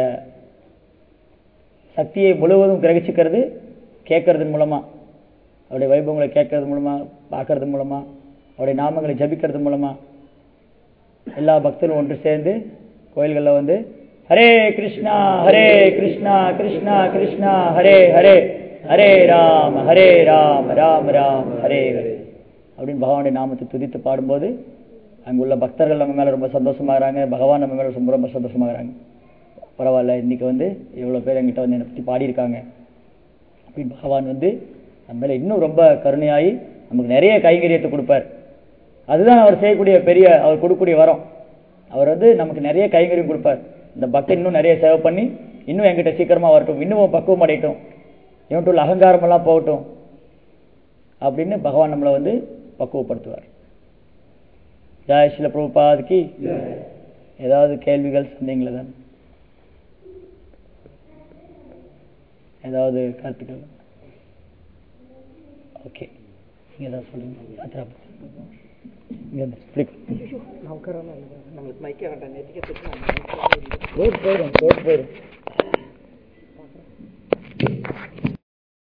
சக்தியை முழுவதும் கிரகிச்சுக்கிறது கேட்கறது மூலமா அவருடைய வைபவங்களை கேட்கறது மூலமா பார்க்கறது மூலமா அவருடைய நாமங்களை ஜபிக்கிறது மூலமா எல்லா பக்தரும் ஒன்று சேர்ந்து கோயில்களில் வந்து ஹரே கிருஷ்ணா ஹரே கிருஷ்ணா கிருஷ்ணா கிருஷ்ணா ஹரே ஹரே ஹரே ராம் ஹரே ராம் ராம் ராம் ஹரே ஹரே அப்படின்னு பகவானுடைய நாமத்தை துதித்து பாடும்போது அங்குள்ள பக்தர்கள் நம்ம மேல ரொம்ப சந்தோஷமாகறாங்க பகவான் நம்ம மேல ரொம்ப ரொம்ப சந்தோஷமாகறாங்க பரவாயில்ல இன்னைக்கு வந்து இவ்வளவு பேர் என்கிட்ட வந்து என்னை பத்தி பாடியிருக்காங்க அப்படின்னு பகவான் வந்து நம்ம மேல இன்னும் ரொம்ப கருணையாகி நமக்கு நிறைய கைங்கரியத்தை கொடுப்பார் அதுதான் அவர் செய்யக்கூடிய பெரிய அவர் கொடுக்கக்கூடிய வரம் அவர் வந்து நமக்கு நிறைய கைங்கரியம் கொடுப்பார் இந்த பக்தன் இன்னும் நிறைய சேவை பண்ணி இன்னும் என்கிட்ட சீக்கிரமா வரட்டும் இன்னும் பக்குவம் அடையட்டும் இவன்ட்டு உள்ள அகங்காரம் எல்லாம் போகட்டும் அப்படின்னு பகவான் நம்மளை வந்து பக்குவப்படுத்துவார் ஜாய் ஸ்ரீல பிரபுபாதுக்கு ஏதாவது கேள்விகள் சந்தேகங்கள தான் ஏதாவது கருத்துக்கள் ஓகே நீங்க ஏதாவது சொல்லுங்க யாத்ரா பத்தி. இங்க வந்து, flick. நான் உட்காராம நம்மளுக்கு மைக்கே வேண்டாம் நெட்டிக்க போயிடும் போயிடும் போயிடும் போயிடும்